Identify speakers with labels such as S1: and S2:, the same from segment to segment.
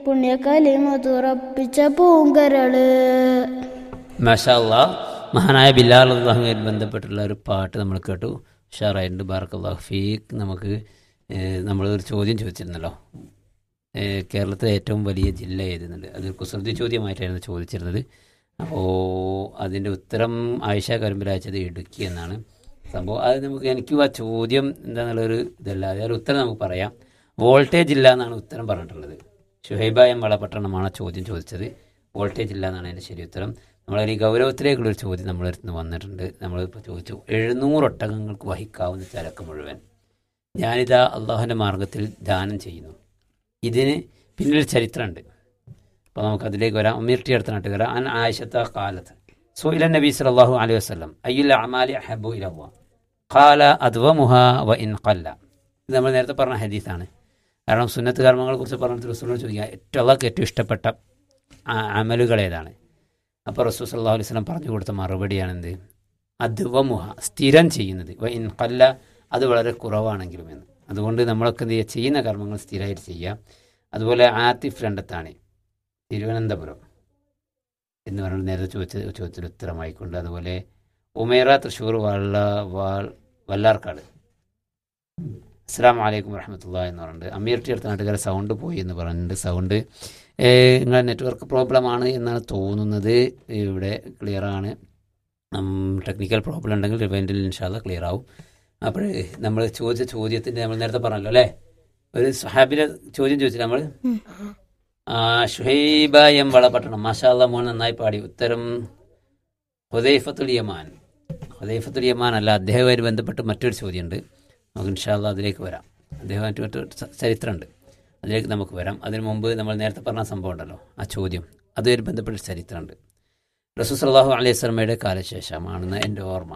S1: പുണ്യകലിമ തുറപ്പിച്ച പൂങ്കരള്
S2: മഷാല്ല മഹാനായ ബിലാൽ അള്ളാഹുമായി ബന്ധപ്പെട്ടുള്ള ഒരു പാട്ട് നമ്മൾ കേട്ടു ഷാറായിട്ടുണ്ട് ബാർക്ക് അള്ളാഹു ഫീഖ് നമുക്ക് ഏഹ്, നമ്മളൊരു ചോദ്യം ചോദിച്ചിരുന്നല്ലോ ഏഹ്, കേരളത്തിലെ ഏറ്റവും വലിയ ജില്ല ഏതെന്നുണ്ട് അതൊരു കുസൃതി ചോദ്യമായിട്ടായിരുന്നു ചോദിച്ചിരുന്നത് അപ്പോൾ അതിൻ്റെ ഉത്തരം ആയിഷ കരുമ്പിൽ അയച്ചത് ഇടുക്കി എന്നാണ് സംഭവം അത് നമുക്ക് എനിക്ക് ആ ചോദ്യം എന്താണെന്നുള്ളൊരു ഇതല്ല അതൊരു ഉത്തരം നമുക്ക് പറയാം വോൾട്ടേജ് ഇല്ല എന്നാണ് ഉത്തരം പറഞ്ഞിട്ടുള്ളത് ഷുഹൈബ എം വളപട്ടണമാണ് ചോദ്യം ചോദിച്ചത് വോൾട്ടേജ് ഇല്ല എന്നാണ് അതിൻ്റെ ശരി ഉത്തരം നമ്മളൊരു ഗൗരവത്തിലേക്കുള്ളൊരു ചോദ്യം നമ്മളടുത്ത് നിന്ന് വന്നിട്ടുണ്ട് നമ്മളിപ്പോൾ ചോദിച്ചു എഴുന്നൂറ് ഒട്ടകങ്ങൾക്ക് വഹിക്കാവുന്ന ചരക്ക് മുഴുവൻ ഞാനിതാ അള്ളാഹുവിൻ്റെ മാർഗത്തിൽ ദാനം ചെയ്യുന്നു ഇതിന് പിന്നിൽ ചരിത്രമുണ്ട് അപ്പോൾ നമുക്ക് അതിലേക്ക് വരാം ഉമ്മീർട്ടി അടുത്ത നാട്ടുകാര അൻ ആയിഷത്ത കാലത്ത് സുഇല നബി സല്ലല്ലാഹു അലൈഹി വസല്ലം അയ്യുൽ അമാലി അഹബു ഇലല്ലാഹ് ഖാല അദ്വമുഹ വ ഇൻ ഖല്ല ഇത് നമ്മൾ നേരത്തെ പറഞ്ഞ ഹദീസാണ് കാരണം സുന്നത്ത് കർമ്മങ്ങളെ കുറിച്ച് പറഞ്ഞിട്ട് റസൂലിനോട് ചോദിക്കുക ഏറ്റവും അള്ളാഹ്ക്ക് ഏറ്റവും ഇഷ്ടപ്പെട്ട ആ- അമലുകൾ ഏതാണ് അപ്പോൾ റസൂൽ സല്ലല്ലാഹു അലൈഹി വസല്ലം പറഞ്ഞു കൊടുത്ത മറുപടിയാണ് എന്ത് അദ്വമുഹ സ്ഥിരം ചെയ്യുന്നത് വ ഇൻ ഖല്ല അത് വളരെ കുറവാണെങ്കിലും എന്ന് അതുകൊണ്ട് നമ്മളൊക്കെ എന്ത് ചെയ്യുക ചെയ്യുന്ന കർമ്മങ്ങൾ സ്ഥിരമായിട്ട് ചെയ്യുക അതുപോലെ ആത്തിഫ് രണ്ടത്താണ് തിരുവനന്തപുരം എന്ന് പറഞ്ഞ നേരത്തെ ചോദിച്ച ചോദ്യത്തിന് ഉത്തരമായിക്കൊണ്ട് അതുപോലെ ഉമേറ തൃശ്ശൂർ വള്ള വാൾ വല്ലാർക്കാട് അസ്സാം വലൈക്കും വറഹമത്തുള്ള എന്ന് പറഞ്ഞിട്ട് അമീർ ടി അടുത്ത നാട്ടുകാരെ സൗണ്ട് പോയി എന്ന് പറഞ്ഞിട്ടുണ്ട് സൗണ്ട് നിങ്ങളുടെ നെറ്റ്വർക്ക് പ്രോബ്ലം ആണ് എന്നാണ് തോന്നുന്നത് ഇവിടെ ക്ലിയർ ആണ് ടെക്നിക്കൽ പ്രോബ്ലം ഉണ്ടെങ്കിൽ റിവൈൻഡിൽ ഇൻഷാല്ല ക്ലിയർ ആവും അപ്പോൾ നമ്മൾ ചോദിച്ച ചോദ്യത്തിൻ്റെ നമ്മൾ നേരത്തെ പറഞ്ഞല്ലോ അല്ലേ ഒരു സഹാബിലെ ചോദ്യം ചോദിച്ചില്ല നമ്മൾ ആ ഷുഹൈബ എം വളപട്ടണം മാഷാല്ല മോൻ നന്നായി പാടി ഉത്തരം ഹുദൈഫത്തുൽ യമാൻ ഹുദൈഫത്തുൽ യമാൻ അല്ല അദ്ദേഹവുമായി ബന്ധപ്പെട്ട് മറ്റൊരു ചോദ്യമുണ്ട് നമുക്ക് ഇൻഷാല്ല അതിലേക്ക് വരാം അദ്ദേഹമായിട്ട് മറ്റൊരു ച- ചരിത്രമുണ്ട് അതിലേക്ക് നമുക്ക് വരാം അതിനു മുമ്പ് നമ്മൾ നേരത്തെ പറഞ്ഞ സംഭവം ഉണ്ടല്ലോ ആ ചോദ്യം അതുമായി ബന്ധപ്പെട്ട ചരിത്രമുണ്ട് റസൂൽ സല്ലാഹു അലൈഹി സ്വലമയുടെ കാലശേഷമാണെന്ന് എൻ്റെ ഓർമ്മ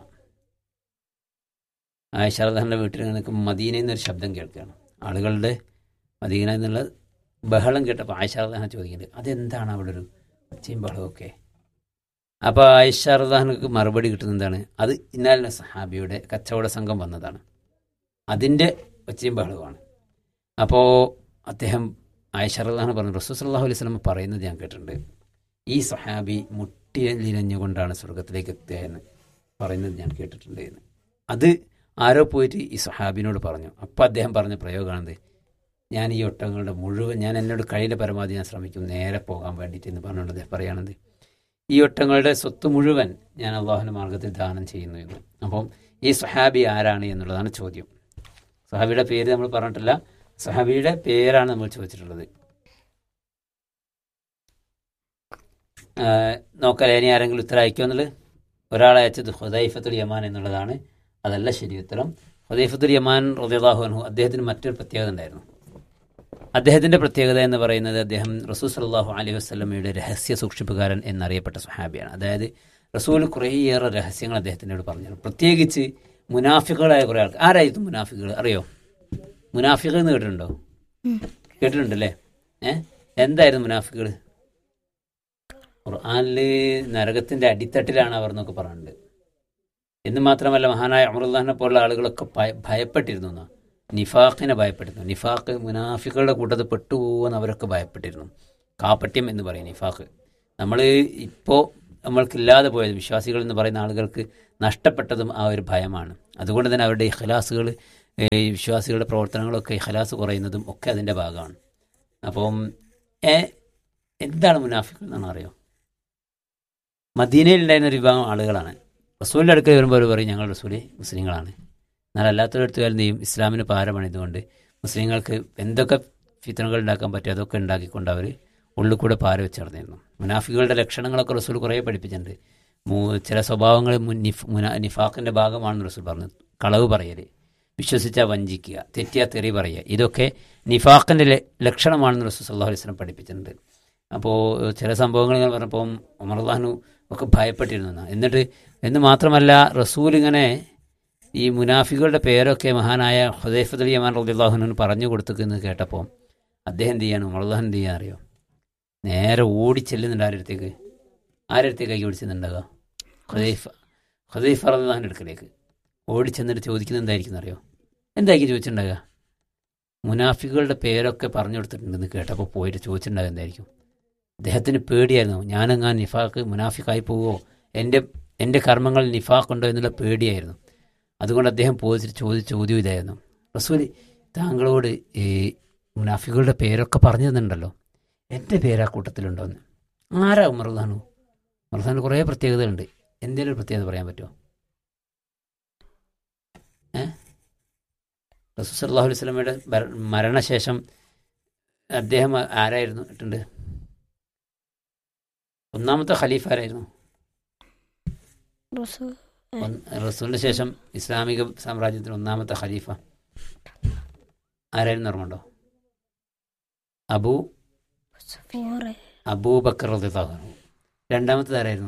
S2: ആയിഷ അള്ളാഹിൻ്റെ വീട്ടിൽ നിൽക്കുമ്പോൾ മദീനയിൽ നിന്നൊരു ശബ്ദം കേൾക്കുകയാണ് ആളുകളുടെ മദീന എന്നുള്ള ബഹളം കേട്ടപ്പോൾ ആയിഷ അള്ളഹാൻ ചോദിക്കുന്നുണ്ട് അതെന്താണ് അവിടെ ഒരു ഒച്ചയും ബഹളമൊക്കെ അപ്പോൾ ആയിഷ അള്ളഹാനക്ക് മറുപടി കിട്ടുന്നത് എന്താണ് അത് ഇന്നാലിൻ്റെ സഹാബിയുടെ കച്ചവട സംഘം വന്നതാണ് അതിൻ്റെ ഒച്ചയും ബഹളവുമാണ് അപ്പോൾ അദ്ദേഹം ആയിഷ അള്ളഹാൻ പറഞ്ഞു റസൂൽ സല്ലാഹു അലൈഹി സ്വലം പറയുന്നത് ഞാൻ കേട്ടിട്ടുണ്ട് ഈ സഹാബി മുട്ടിലിരഞ്ഞുകൊണ്ടാണ് സ്വർഗത്തിലേക്ക് എത്തുക എന്ന് പറയുന്നത് ഞാൻ കേട്ടിട്ടുണ്ട് എന്ന് അത് ആരോ പോയിട്ട് ഈ സഹാബിനോട് പറഞ്ഞു അപ്പോൾ അദ്ദേഹം പറഞ്ഞ പ്രയോഗമാണത് ഞാൻ ഈ ഒട്ടകങ്ങളുടെ മുഴുവൻ ഞാൻ എന്നോട് കഴിയിലെ പരമാവധി ഞാൻ ശ്രമിക്കും നേരെ പോകാൻ വേണ്ടിയിട്ട് എന്ന് പറഞ്ഞുകൊണ്ട് അദ്ദേഹം പറയുകയാണത് ഈ ഒട്ടകങ്ങളുടെ സ്വത്ത് മുഴുവൻ ഞാൻ അള്ളാഹുവിൻ്റെ മാർഗത്തിൽ ദാനം ചെയ്യുന്നു എന്ന് അപ്പം ഈ സഹാബി ആരാണ് എന്നുള്ളതാണ് ചോദ്യം സഹാബിയുടെ പേര് നമ്മൾ പറഞ്ഞിട്ടില്ല സഹാബിയുടെ പേരാണ് നമ്മൾ ചോദിച്ചിട്ടുള്ളത് നോക്കല്ലേ ഇനി ആരെങ്കിലും ഉത്തരം അയക്കുമോ എന്നുള്ളത് ഒരാളെ അയച്ചത് ഹുദൈഫത്തുൽ യമാൻ എന്നുള്ളതാണ് അതല്ല ശരി ഉത്തരം ഹുദൈഫത്തുൽ യമാൻ റദിയല്ലാഹു അൻഹു അദ്ദേഹത്തിന് മറ്റൊരു പ്രത്യേകത ഉണ്ടായിരുന്നു അദ്ദേഹത്തിൻ്റെ പ്രത്യേകത എന്ന് പറയുന്നത് അദ്ദേഹം റസൂൽ സല്ലാഹു അലൈഹി വസ്ലമയുടെ രഹസ്യ സൂക്ഷിപ്പുകാരൻ എന്നറിയപ്പെട്ട സുഹാബിയാണ് അതായത് റസൂൽ കുറേയേറെ രഹസ്യങ്ങൾ അദ്ദേഹത്തിനോട് പറഞ്ഞു പ്രത്യേകിച്ച് മുനാഫിക്കുകളായ കുറേ ആൾക്ക് ആരായിരുന്നു മുനാഫിക്കുകൾ അറിയോ മുനാഫികൾ എന്ന് കേട്ടിട്ടുണ്ടോ കേട്ടിട്ടുണ്ടല്ലേ ഏ എന്തായിരുന്നു മുനാഫിക്കുകൾ ഖുർആാനില് നരകത്തിന്റെ അടിത്തട്ടിലാണ് അവർ എന്നൊക്കെ പറഞ്ഞിട്ടുണ്ട് എന്ന് മാത്രമല്ല മഹാനായ അമറുല്ലാഹിനെ പോലുള്ള ആളുകളൊക്കെ ഭയ- ഭയപ്പെട്ടിരുന്നു എന്നാ. നിഫാഖിനെ ഭയപ്പെട്ടിരുന്നു നിഫാഖ് മുനാഫികളുടെ കൂട്ടത്തിൽ പെട്ടുപോകുമെന്ന് അവരൊക്കെ ഭയപ്പെട്ടിരുന്നു കാപ്പട്യം എന്ന് പറയും നിഫാഖ് നമ്മൾ ഇപ്പോൾ നമ്മൾക്കില്ലാതെ പോയത് വിശ്വാസികൾ എന്ന് പറയുന്ന ആളുകൾക്ക് നഷ്ടപ്പെട്ടതും ആ ഒരു ഭയമാണ് അതുകൊണ്ട് തന്നെ അവരുടെ ഇഖലാസുകൾ ഈ വിശ്വാസികളുടെ പ്രവർത്തനങ്ങളൊക്കെ ഇഖലാസ് കുറയുന്നതും ഒക്കെ അതിൻ്റെ ഭാഗമാണ് അപ്പം ഏ എന്താണ് മുനാഫികൾ എന്നാണ് അറിയോ മദീനയിൽ ഉണ്ടായിരുന്ന ഒരു വിഭാഗം ആളുകളാണ് റസൂലിൻ്റെ അടുക്കൽ വരുമ്പോൾ അവർ പറയും ഞങ്ങൾ റസൂലി മുസ്ലിങ്ങളാണ് എന്നാൽ അല്ലാത്തൊരിടത്ത് കാലം ചെയ്യും ഇസ്ലാമിന് പാരമണിതുകൊണ്ട് മുസ്ലിങ്ങൾക്ക് എന്തൊക്കെ ഫിത്തനകൾ ഉണ്ടാക്കാൻ പറ്റും അതൊക്കെ ഉണ്ടാക്കിക്കൊണ്ട് അവർ ഉള്ളിൽ കൂടെ പാര വെച്ച് നടന്നിരുന്നു മുനാഫികളുടെ ലക്ഷണങ്ങളൊക്കെ റസൂൽ കുറേ പഠിപ്പിച്ചിട്ടുണ്ട് മൂ- ചില സ്വഭാവങ്ങൾ മുൻ നിഫ് മുനാ നിഫാഖിൻ്റെ ഭാഗമാണെന്ന് റസൂൽ പറഞ്ഞു കളവ് പറയൽ വിശ്വസിച്ചാൽ വഞ്ചിക്കുക തെറ്റിയാ തെറി പറയുക ഇതൊക്കെ നിഫാഖിൻ്റെ ലക്ഷണമാണെന്ന് റസൂൽ സല്ലാഹു അലൈഹി സ്വലം പഠിപ്പിച്ചിട്ടുണ്ട് അപ്പോൾ ചില സംഭവങ്ങൾ ഇങ്ങനെ പറഞ്ഞപ്പോൾ ഉമർദാനു ഒക്കെ ഭയപ്പെട്ടിരുന്നു എന്നാ. എന്നിട്ട് എന്ന് മാത്രമല്ല റസൂൽ ഇങ്ങനെ ഈ മുനാഫികളുടെ പേരൊക്കെ മഹാനായ ഹുദൈഫത്തുൽ യമാൻ റബിള്ളാഹുനു പറഞ്ഞു കൊടുത്തെന്ന് കേട്ടപ്പോൾ അദ്ദേഹം എന്ത് ചെയ്യാണ് ഉമർദാൻ എന്ത് ചെയ്യാൻ അറിയോ നേരെ ഓടി ചെല്ലുന്നുണ്ട് ആരടുത്തേക്ക് ആരടുത്തേക്കായി ഓടി ചെല്ലുന്നുണ്ടാകുക ഹുദൈഫ ഹുദൈഫ റബിള്ളാഹിൻ്റെ അടുക്കലേക്ക് ഓടി ചെന്നിട്ട് ചോദിക്കുന്നത് എന്തായിരിക്കും അറിയോ എന്തായിരിക്കും ചോദിച്ചിട്ടുണ്ടാകുക മുനാഫികളുടെ പേരൊക്കെ പറഞ്ഞു കൊടുത്തിട്ടുണ്ടെന്ന് കേട്ടപ്പോൾ പോയിട്ട് ചോദിച്ചിട്ടുണ്ടാകും എന്തായിരിക്കും അദ്ദേഹത്തിന് പേടിയായിരുന്നു ഞാനെങ്ങാൻ നിഫാക്ക് മുനാഫിക്കായി പോവോ എൻ്റെ എൻ്റെ കർമ്മങ്ങൾ നിഫാക്കുണ്ടോ എന്നുള്ള പേടിയായിരുന്നു അതുകൊണ്ട് അദ്ദേഹം പോയിട്ട് ചോദിച്ച ചോദ്യം ഇതായിരുന്നു റസൂല് താങ്കളോട് ഈ മുനാഫികളുടെ പേരൊക്കെ പറഞ്ഞു തന്നിട്ടുണ്ടല്ലോ എൻ്റെ പേര് ആ കൂട്ടത്തിലുണ്ടോയെന്ന് ആരാ ഉമർദാനു ഉമർദാന് കുറേ പ്രത്യേകതകളുണ്ട് എന്തെങ്കിലും ഒരു പ്രത്യേകത പറയാൻ പറ്റുമോ ഏ റസൂൽ സല്ലാഹു അലൈഹി സ്വലമയുടെ മരണശേഷം അദ്ദേഹം ആരായിരുന്നു ഇട്ടുണ്ട് ഒന്നാമത്തെ ഖലീഫ ആരായിരുന്നു
S1: റസൂൽ
S2: ഒന്ന് റസൂലിന് ശേഷം ഇസ്ലാമിക സാമ്രാജ്യത്തിന് ഒന്നാമത്തെ ഖലീഫ ആരായിരുന്നു ഓർമ്മയുണ്ടോ അബൂ
S1: സഫീർ
S2: അബൂബക്കർ റളിയല്ലാഹു അൻഹു രണ്ടാമത്തേത് ആരായിരുന്നു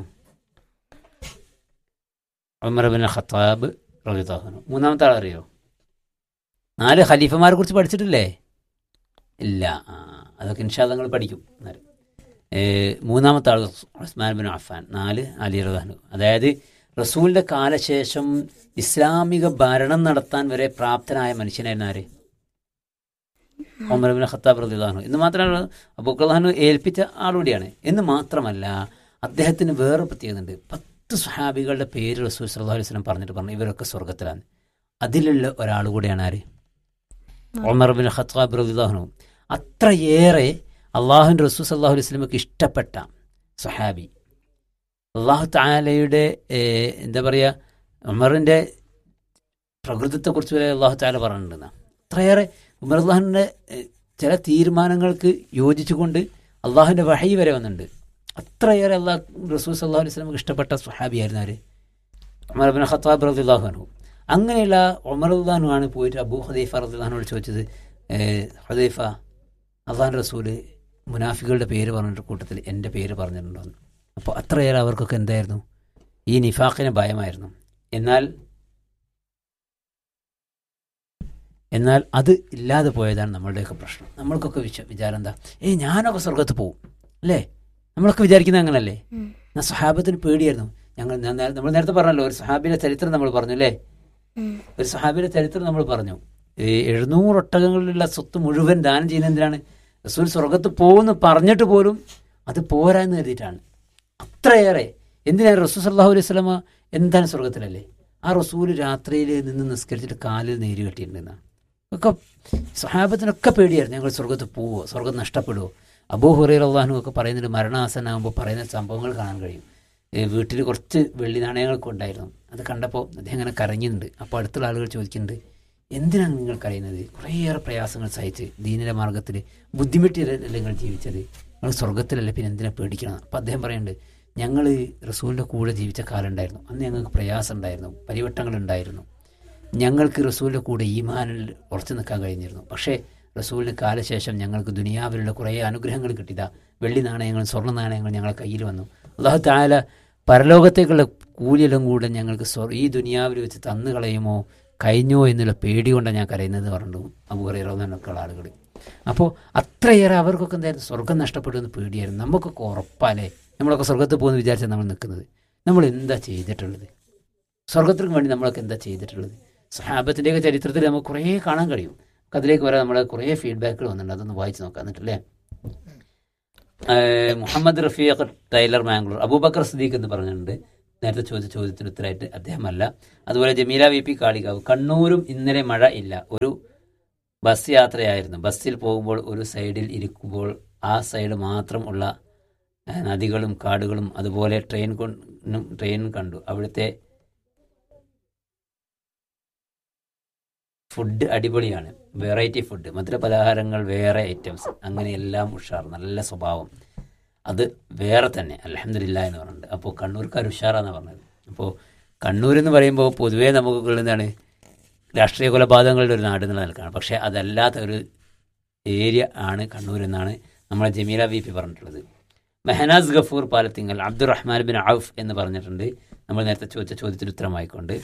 S2: ഉമർ ബിൻ ഖത്താബ് റളിയല്ലാഹു അൻഹു മൂന്നാമത്തെ ആൾ അറിയോ നാല് ഖലീഫമാരെ കുറിച്ച് പഠിച്ചിട്ടില്ലേ ഇല്ല ആ അതൊക്കെ ഇൻഷാ നിങ്ങൾ പഠിക്കും അന്നേരം. ഏ, മൂന്നാമത്തെ ആൾ ഉസ്മാൻ ബിൻ അഫാൻ നാല് അലി റഹ്നു അതായത് റസൂലിന്റെ കാലശേഷം ഇസ്ലാമിക ഭരണം നടത്താൻ വരെ പ്രാപ്തനായ മനുഷ്യനായിരുന്നു ആര് ഒമർ ബിൻ ഖത്താബ് റളിയല്ലാഹു എന്ന് മാത്രമല്ല അബൂഖലാഹു ഏൽപ്പിച്ച ആളുകൂടിയാണ് എന്ന് മാത്രമല്ല അദ്ദേഹത്തിന് വേറെ പ്രത്യേകത ഉണ്ട് പത്ത് സ്വഹാബികളുടെ പേര് റസൂൽ സല്ലല്ലാഹു അലൈഹി വസല്ലം പറഞ്ഞിട്ട് പറഞ്ഞു ഇവരൊക്കെ സ്വർഗത്തിലാണ് അതിലുള്ള ഒരാൾ കൂടിയാണ് ആര് ഒമർ ബിൻ ഖത്താബ് റളിയല്ലാഹു അത്രയേറെ അള്ളാഹുവിൻ്റെ റസൂൽ സല്ലല്ലാഹു അലൈഹി വസല്ലമക്ക് ഇഷ്ടപ്പെട്ട സ്വഹാബി അള്ളാഹു താലയുടെ എന്താ പറയുക ഉമറിൻ്റെ പ്രകൃതത്തെക്കുറിച്ച് വരെ അള്ളാഹു താല പറഞ്ഞിട്ടുണ്ടെന്ന് അത്രയേറെ ഉമർ അള്ളാഹുവിൻ്റെ ചില തീരുമാനങ്ങൾക്ക് യോജിച്ചുകൊണ്ട് അള്ളാഹുവിൻ്റെ വഹി വരെ വന്നിട്ടുണ്ട് അത്രയേറെ അള്ളാഹ് റസൂൽ സല്ലാഹു അലൈഹി സ്വലമക്ക് ഇഷ്ടപ്പെട്ട സ്വഹാബിയായിരുന്നു ആര് ഉമർ ബിൻ ഖത്താബ് റദിള്ളാഹു അൻഹു അങ്ങനെയുള്ള ഉമർ അള്ളാഹു ആണ് പോയിട്ട് അബൂ ഹദീഫ റദിള്ളാഹിനോട് ചോദിച്ചത് ഹദീഫ അള്ളാഹു റസൂല് മുനാഫികളുടെ പേര് പറഞ്ഞിട്ട് കൂട്ടത്തിൽ എൻ്റെ പേര് പറഞ്ഞിട്ടുണ്ടോ എന്ന് അപ്പോൾ അത്രയേറെ അവർക്കൊക്കെ എന്തായിരുന്നു ഈ നിഫാഖിന് ഭയമായിരുന്നു എന്നാൽ എന്നാൽ അത് ഇല്ലാതെ പോയതാണ് നമ്മളുടെയൊക്കെ പ്രശ്നം നമ്മൾക്കൊക്കെ വിശ്വ വിചാരം എന്താ ഏയ് ഞാനൊക്കെ സ്വർഗത്ത് പോവും അല്ലേ നമ്മളൊക്കെ വിചാരിക്കുന്നത് അങ്ങനല്ലേ
S1: ഉം.
S2: എന്നാ സഹാബത്തിന് പേടിയായിരുന്നു ഞങ്ങൾ ഞാൻ നേ- നമ്മൾ നേരത്തെ പറഞ്ഞല്ലോ ഒരു സഹാബിയുടെ ചരിത്രം നമ്മൾ പറഞ്ഞു അല്ലേ
S1: ഉം.
S2: ഒരു സഹാബിയുടെ ചരിത്രം നമ്മൾ പറഞ്ഞു ഈ എഴുന്നൂറ് ഒട്ടകങ്ങളിലുള്ള സ്വത്ത് മുഴുവൻ ദാനം ചെയ്യുന്ന എന്തിനാണ് റസൂൽ സ്വർഗത്ത് പോകുമെന്ന് പറഞ്ഞിട്ട് പോലും അത് പോരാ എന്ന് കരുതിയിട്ടാണ് അത്രയേറെ എന്തിനാണ് റസൂൽ സല്ലാഹു അലൈഹി സ്വലമ എന്താണ് സ്വർഗത്തിലല്ലേ ആ റസൂൽ രാത്രിയിൽ നിന്ന് നിസ്കരിച്ചിട്ട് കാലിൽ നേരി കെട്ടിയിട്ടുണ്ടെന്നാണ് ഒക്കെ സഹാബത്തിനൊക്കെ പേടിയായിരുന്നു ഞങ്ങൾ സ്വർഗത്ത് പോവോ സ്വർഗം നഷ്ടപ്പെടുമോ അബൂ ഹുറൈർ അള്ളാഹു ഒക്കെ പറയുന്നുണ്ട് മരണാസനാകുമ്പോൾ പറയുന്ന സംഭവങ്ങൾ കാണാൻ കഴിയും ഏ, വീട്ടിൽ കുറച്ച് വെള്ളി നാണയങ്ങളൊക്കെ ഉണ്ടായിരുന്നു അത് കണ്ടപ്പോൾ അദ്ദേഹം ഇങ്ങനെ കരഞ്ഞിട്ടുണ്ട് അപ്പോൾ അടുത്തുള്ള ആളുകൾ ചോദിക്കുന്നുണ്ട് എന്തിനാണ് നിങ്ങൾ കരയുന്നത് കുറേയേറെ പ്രയാസങ്ങൾ സഹിച്ച് ദീനിന്റെ മാർഗത്തിൽ ബുദ്ധിമുട്ടിയല്ലേ നിങ്ങൾ ജീവിച്ചത് നിങ്ങൾ സ്വർഗത്തിലല്ലേ പിന്നെ എന്തിനാ പേടിക്കണം അപ്പോൾ അദ്ദേഹം പറയുന്നുണ്ട് ഞങ്ങൾ റസൂലിൻ്റെ കൂടെ ജീവിച്ച കാലം ഉണ്ടായിരുന്നു അന്ന് ഞങ്ങൾക്ക് പ്രയാസം ഉണ്ടായിരുന്നു പരിവട്ടങ്ങൾ ഉണ്ടായിരുന്നു ഞങ്ങൾക്ക് റസൂലിൻ്റെ കൂടെ ഈമാനിൽ ഉറച്ചു നിൽക്കാൻ കഴിഞ്ഞിരുന്നു പക്ഷേ റസൂലിന് കാലശേഷം ഞങ്ങൾക്ക് ദുനിയാവിലുള്ള കുറേ അനുഗ്രഹങ്ങൾ കിട്ടിയതാ വെള്ളി നാണയങ്ങളും സ്വർണ്ണ നാണയങ്ങളും ഞങ്ങളെ കയ്യിൽ വന്നു അള്ളാഹു താല പരലോകത്തേക്കുള്ള കൂലിയെല്ലാം കൂടെ ഞങ്ങൾക്ക് സ്വർ ഈ ദുനിയാവിൽ വെച്ച് തന്നു കളയുമോ കഴിഞ്ഞോ എന്നുള്ള പേടി കൊണ്ടാണ് ഞാൻ കരയുന്നത് പറഞ്ഞു അബുഹറിയുള്ളതൊക്കെ ആളുകൾ അപ്പോൾ അത്രയേറെ അവർക്കൊക്കെ എന്തായിരുന്നു സ്വർഗം നഷ്ടപ്പെടുമെന്ന് പേടിയായിരുന്നു നമുക്കൊക്കെ ഉറപ്പാലേ നമ്മളൊക്കെ സ്വർഗത്ത് പോകുമെന്ന് വിചാരിച്ചാൽ നമ്മൾ നിൽക്കുന്നത് നമ്മൾ എന്താ ചെയ്തിട്ടുള്ളത് സ്വർഗത്തിനു വേണ്ടി നമ്മളൊക്കെ എന്താ ചെയ്തിട്ടുള്ളത് സഹാബത്തിൻ്റെയൊക്കെ ചരിത്രത്തിൽ നമുക്ക് കുറേ കാണാൻ കഴിയും നമുക്ക് അതിലേക്ക് വരാൻ നമ്മളെ കുറേ ഫീഡ്ബാക്കുകൾ വന്നിട്ടുണ്ട് അതൊന്ന് വായിച്ച് നോക്കാം എന്നിട്ടല്ലേ ഏഹ് മുഹമ്മദ് റഫീഖ് ടൈലർ മാംഗ്ലൂർ അബൂബക്കർ സദീഖ് എന്ന് പറഞ്ഞിട്ടുണ്ട് നേരത്തെ ചോദിച്ച ചോദ്യത്തിന് ഉത്തരമായിട്ട് അദ്ദേഹമല്ല അതുപോലെ ജമീല വി പി കാളികാവ് കണ്ണൂരും ഇന്നലെ മഴ ഇല്ല ഒരു ബസ് യാത്രയായിരുന്നു ബസ്സിൽ പോകുമ്പോൾ ഒരു സൈഡിൽ ഇരിക്കുമ്പോൾ ആ സൈഡ് മാത്രം ഉള്ള ഏഹ്, നദികളും കാടുകളും അതുപോലെ ട്രെയിൻ കൊണ്ടും ട്രെയിൻ കണ്ടു അവിടുത്തെ ഫുഡ് അടിപൊളിയാണ് വെറൈറ്റി ഫുഡ് മധുരപലഹാരങ്ങൾ വേറെ ഐറ്റംസ് അങ്ങനെ എല്ലാം ഉഷാർ നല്ല സ്വഭാവം അത് വേറെ തന്നെ അലഹമില്ല എന്ന് പറഞ്ഞിട്ടുണ്ട് അപ്പോൾ കണ്ണൂർക്കാർ ഉഷാറാന്ന് പറഞ്ഞത് അപ്പോൾ കണ്ണൂർ എന്ന് പറയുമ്പോൾ പൊതുവേ നമുക്ക് എന്താണ് രാഷ്ട്രീയ കൊലപാതകങ്ങളുടെ ഒരു നാട് എന്നുള്ള നിലക്കാണ് പക്ഷേ അതല്ലാത്ത ഒരു ഏരിയ ആണ് കണ്ണൂർ എന്നാണ് നമ്മളെ ജമീല വി പി പറഞ്ഞിട്ടുള്ളത് മെഹനാസ് ഗഫൂർ പാലത്തിങ്ങൽ അബ്ദുറഹ്മാൻ ബിൻ ഔഫ് എന്ന് പറഞ്ഞിട്ടുണ്ട് നമ്മൾ നേരത്തെ ചോദിച്ച ചോദ്യത്തിന് ഉത്തരമായിക്കൊണ്ട്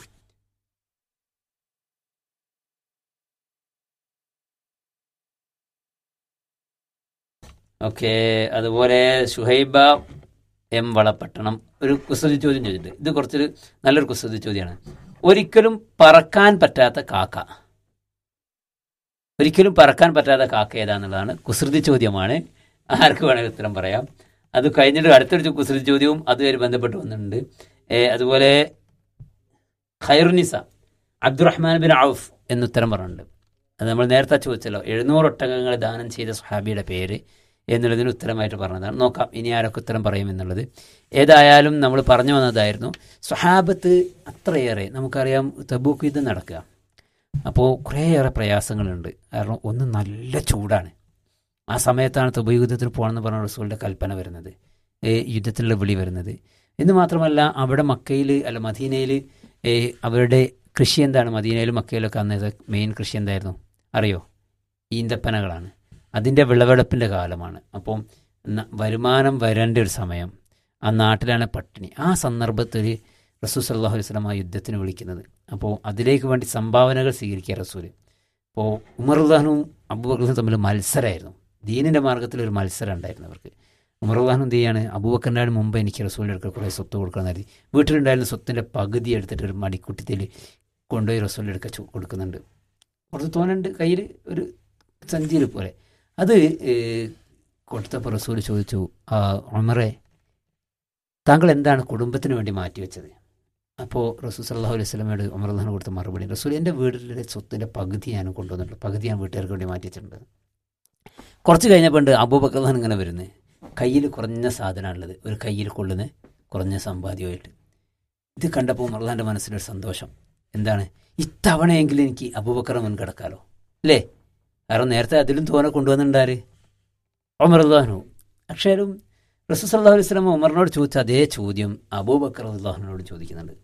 S2: ഓക്കെ അതുപോലെ ഷുഹൈബ എം വളപ്പട്ടണം ഒരു കുസൃതി ചോദ്യം ചോദിച്ചിട്ടുണ്ട് ഇത് കുറച്ചൊരു നല്ലൊരു കുസൃതി ചോദ്യമാണ് ഒരിക്കലും പറക്കാൻ പറ്റാത്ത കാക്ക ഒരിക്കലും പറക്കാൻ പറ്റാത്ത കാക്ക ഏതാന്നുള്ളതാണ് കുസൃതി ചോദ്യമാണ് ആർക്ക് വേണമെങ്കിൽ ഉത്തരം പറയാം അത് കഴിഞ്ഞിട്ട് അടുത്തൊരു കുസൃതി ചോദ്യവും അതുമായി ബന്ധപ്പെട്ട് വന്നിട്ടുണ്ട് ഏ, അതുപോലെ ഖൈറുനിസ അബ്ദുറഹ്മാൻ ബിൻ ഔഫ് എന്ന് ഉത്തരം പറഞ്ഞിട്ടുണ്ട് അത് നമ്മൾ നേരത്തെ ചോദിച്ചല്ലോ എഴുന്നൂറ് ഒട്ടകങ്ങൾ ദാനം ചെയ്ത സുഹാബിയുടെ പേര് എന്നുള്ളതിന് ഉത്തരമായിട്ട് പറഞ്ഞതാണ് നോക്കാം ഇനി ആരൊക്കെ ഉത്തരം പറയുമെന്നുള്ളത് ഏതായാലും നമ്മൾ പറഞ്ഞു വന്നതായിരുന്നു സ്വഹാബത്ത് അത്രയേറെ നമുക്കറിയാം തബൂക്ക് യുദ്ധം നടക്കുക അപ്പോൾ കുറേയേറെ പ്രയാസങ്ങളുണ്ട് കാരണം ഒന്ന് നല്ല ചൂടാണ് ആ സമയത്താണ് തബൂക്ക് യുദ്ധത്തിന് പോകണമെന്ന് പറഞ്ഞ റസൂലിൻ്റെ കൽപ്പന വരുന്നത് ഏ, യുദ്ധത്തിനുള്ള വിളി വരുന്നത് എന്ന് മാത്രമല്ല അവിടെ മക്കയിൽ അല്ല മദീനയിൽ അവരുടെ കൃഷി എന്താണ് മദീനയിലും മക്കയിലൊക്കെ അന്നത്തെ മെയിൻ കൃഷി എന്തായിരുന്നു അറിയോ ഈന്തപ്പനകളാണ് അതിൻ്റെ വിളവെടുപ്പിൻ്റെ കാലമാണ് അപ്പം ന- വരുമാനം വരേണ്ട ഒരു സമയം ആ നാട്ടിലാണ് പട്ടിണി ആ സന്ദർഭത്തിൽ റസൂൽ സല്ലാഹു അലൈഹി സ്വലം ആ യുദ്ധത്തിന് വിളിക്കുന്നത് അപ്പോൾ അതിലേക്ക് വേണ്ടി സംഭാവനകൾ സ്വീകരിക്കുക റസൂൽ അപ്പോൾ ഉമറുല്ലാഹനും അബൂബക്കറും തമ്മിൽ മത്സരമായിരുന്നു ദീനിൻ്റെ മാർഗത്തിൽ ഒരു മത്സരം ഉണ്ടായിരുന്നു അവർക്ക് ഉമറുല്ലാഹനും എന്ത് ചെയ്യാണ് അബൂബക്കറിൻ്റെ മുമ്പ് എനിക്ക് റസൂലിൻ്റെ അടുക്കൽ കുറേ സ്വത്ത് കൊടുക്കണം കരുതി വീട്ടിലുണ്ടായിരുന്ന സ്വത്തിൻ്റെ പകുതി എടുത്തിട്ട് ഒരു മടിക്കുട്ടിത്തിൽ കൊണ്ടുപോയി റസൂലിൻ്റെ അടുക്കൽ ചു- കൊടുക്കുന്നുണ്ട് കുറച്ച് തോന്നുന്നുണ്ട് കയ്യിൽ ഒരു സഞ്ചിയിൽ പോലെ അത് ഏഹ്, കൊടുത്തപ്പോൾ റസൂൽ ചോദിച്ചു "ആ, ഉമറെ താങ്കൾ എന്താണ് കുടുംബത്തിന് വേണ്ടി മാറ്റിവെച്ചത് അപ്പോൾ റസൂൽ സല്ലാഹു അലൈഹി സ്വലമയോട് ഉമർദാൻ കൊടുത്ത മറുപടി റസൂൽ എൻ്റെ വീട്ടിലെ സ്വത്തിൻ്റെ പകുതി ഞാൻ കൊണ്ടുവന്നിട്ടുണ്ട് പകുതി ഞാൻ വീട്ടുകാർക്ക് വേണ്ടി മാറ്റി വെച്ചിട്ടുണ്ട് കുറച്ച് കഴിഞ്ഞപ്പോൾ ഉണ്ട് അബൂബക്കർദാൻ ഇങ്ങനെ വരുന്നത് കയ്യിൽ കുറഞ്ഞ സാധനമാണുള്ളത് ഒരു കയ്യിൽ കൊള്ളുന്ന കുറഞ്ഞ സമ്പാദ്യമായിട്ട് ഇത് കണ്ടപ്പോൾ ഉമർദാൻ്റെ മനസ്സിലൊരു സന്തോഷം എന്താണ് ഇത്തവണയെങ്കിലും എനിക്ക് അബൂബക്കറെ മുൻകടക്കാലോ അല്ലേ കാരണം നേരത്തെ അതിലും തോനെ കൊണ്ടുവന്നിട്ടുണ്ടാര് ഉമർദാനു അക്ഷരം റസൂൽ സല്ലല്ലാഹു അലൈഹി വസല്ലം ഉമറിനോട് ചോദിച്ച അതേ ചോദ്യം അബൂബക്കർ അള്ളാഹുനോട് ചോദിക്കുന്നുണ്ട്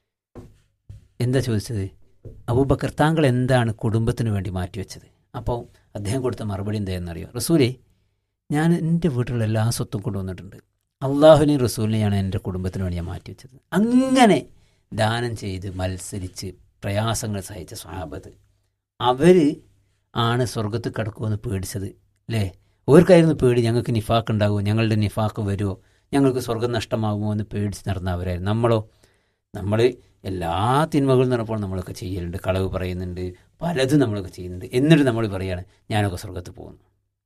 S2: എന്താ ചോദിച്ചത് അബൂബക്കർ താങ്കൾ എന്താണ് കുടുംബത്തിന് വേണ്ടി മാറ്റിവെച്ചത് അപ്പോൾ അദ്ദേഹം കൊടുത്ത മറുപടി എന്താണെന്നറിയോ റസൂലേ ഞാൻ എൻ്റെ വീട്ടിലുള്ള എല്ലാ സ്വത്തും കൊണ്ടുവന്നിട്ടുണ്ട് അള്ളാഹുവിനെയും റസൂലിനെയാണ് എൻ്റെ കുടുംബത്തിന് വേണ്ടി ഞാൻ മാറ്റിവെച്ചത് അങ്ങനെ ദാനം ചെയ്ത് മത്സരിച്ച് പ്രയാസങ്ങൾ സഹിച്ച സ്വഹാബത്ത് അവർ ആണ് സ്വർഗത്ത് കിടക്കുമെന്ന് പേടിച്ചത് അല്ലേ ഓർക്കായിരുന്നു പേടി ഞങ്ങൾക്ക് നിഫാക്ക് ഉണ്ടാകുമോ ഞങ്ങളുടെ നിഫാക്ക് വരുമോ ഞങ്ങൾക്ക് സ്വർഗം നഷ്ടമാകുമോ എന്ന് പേടിച്ച് നടന്നവരായിരുന്നു നമ്മളോ നമ്മൾ എല്ലാ തിന്മകളും നടപ്പോൾ നമ്മളൊക്കെ ചെയ്യലുണ്ട് കളവ് പറയുന്നുണ്ട് പലതും നമ്മളൊക്കെ ചെയ്യുന്നുണ്ട് എന്നിട്ട് നമ്മൾ പറയാണ് ഞാനൊക്കെ സ്വർഗത്ത് പോകുന്നു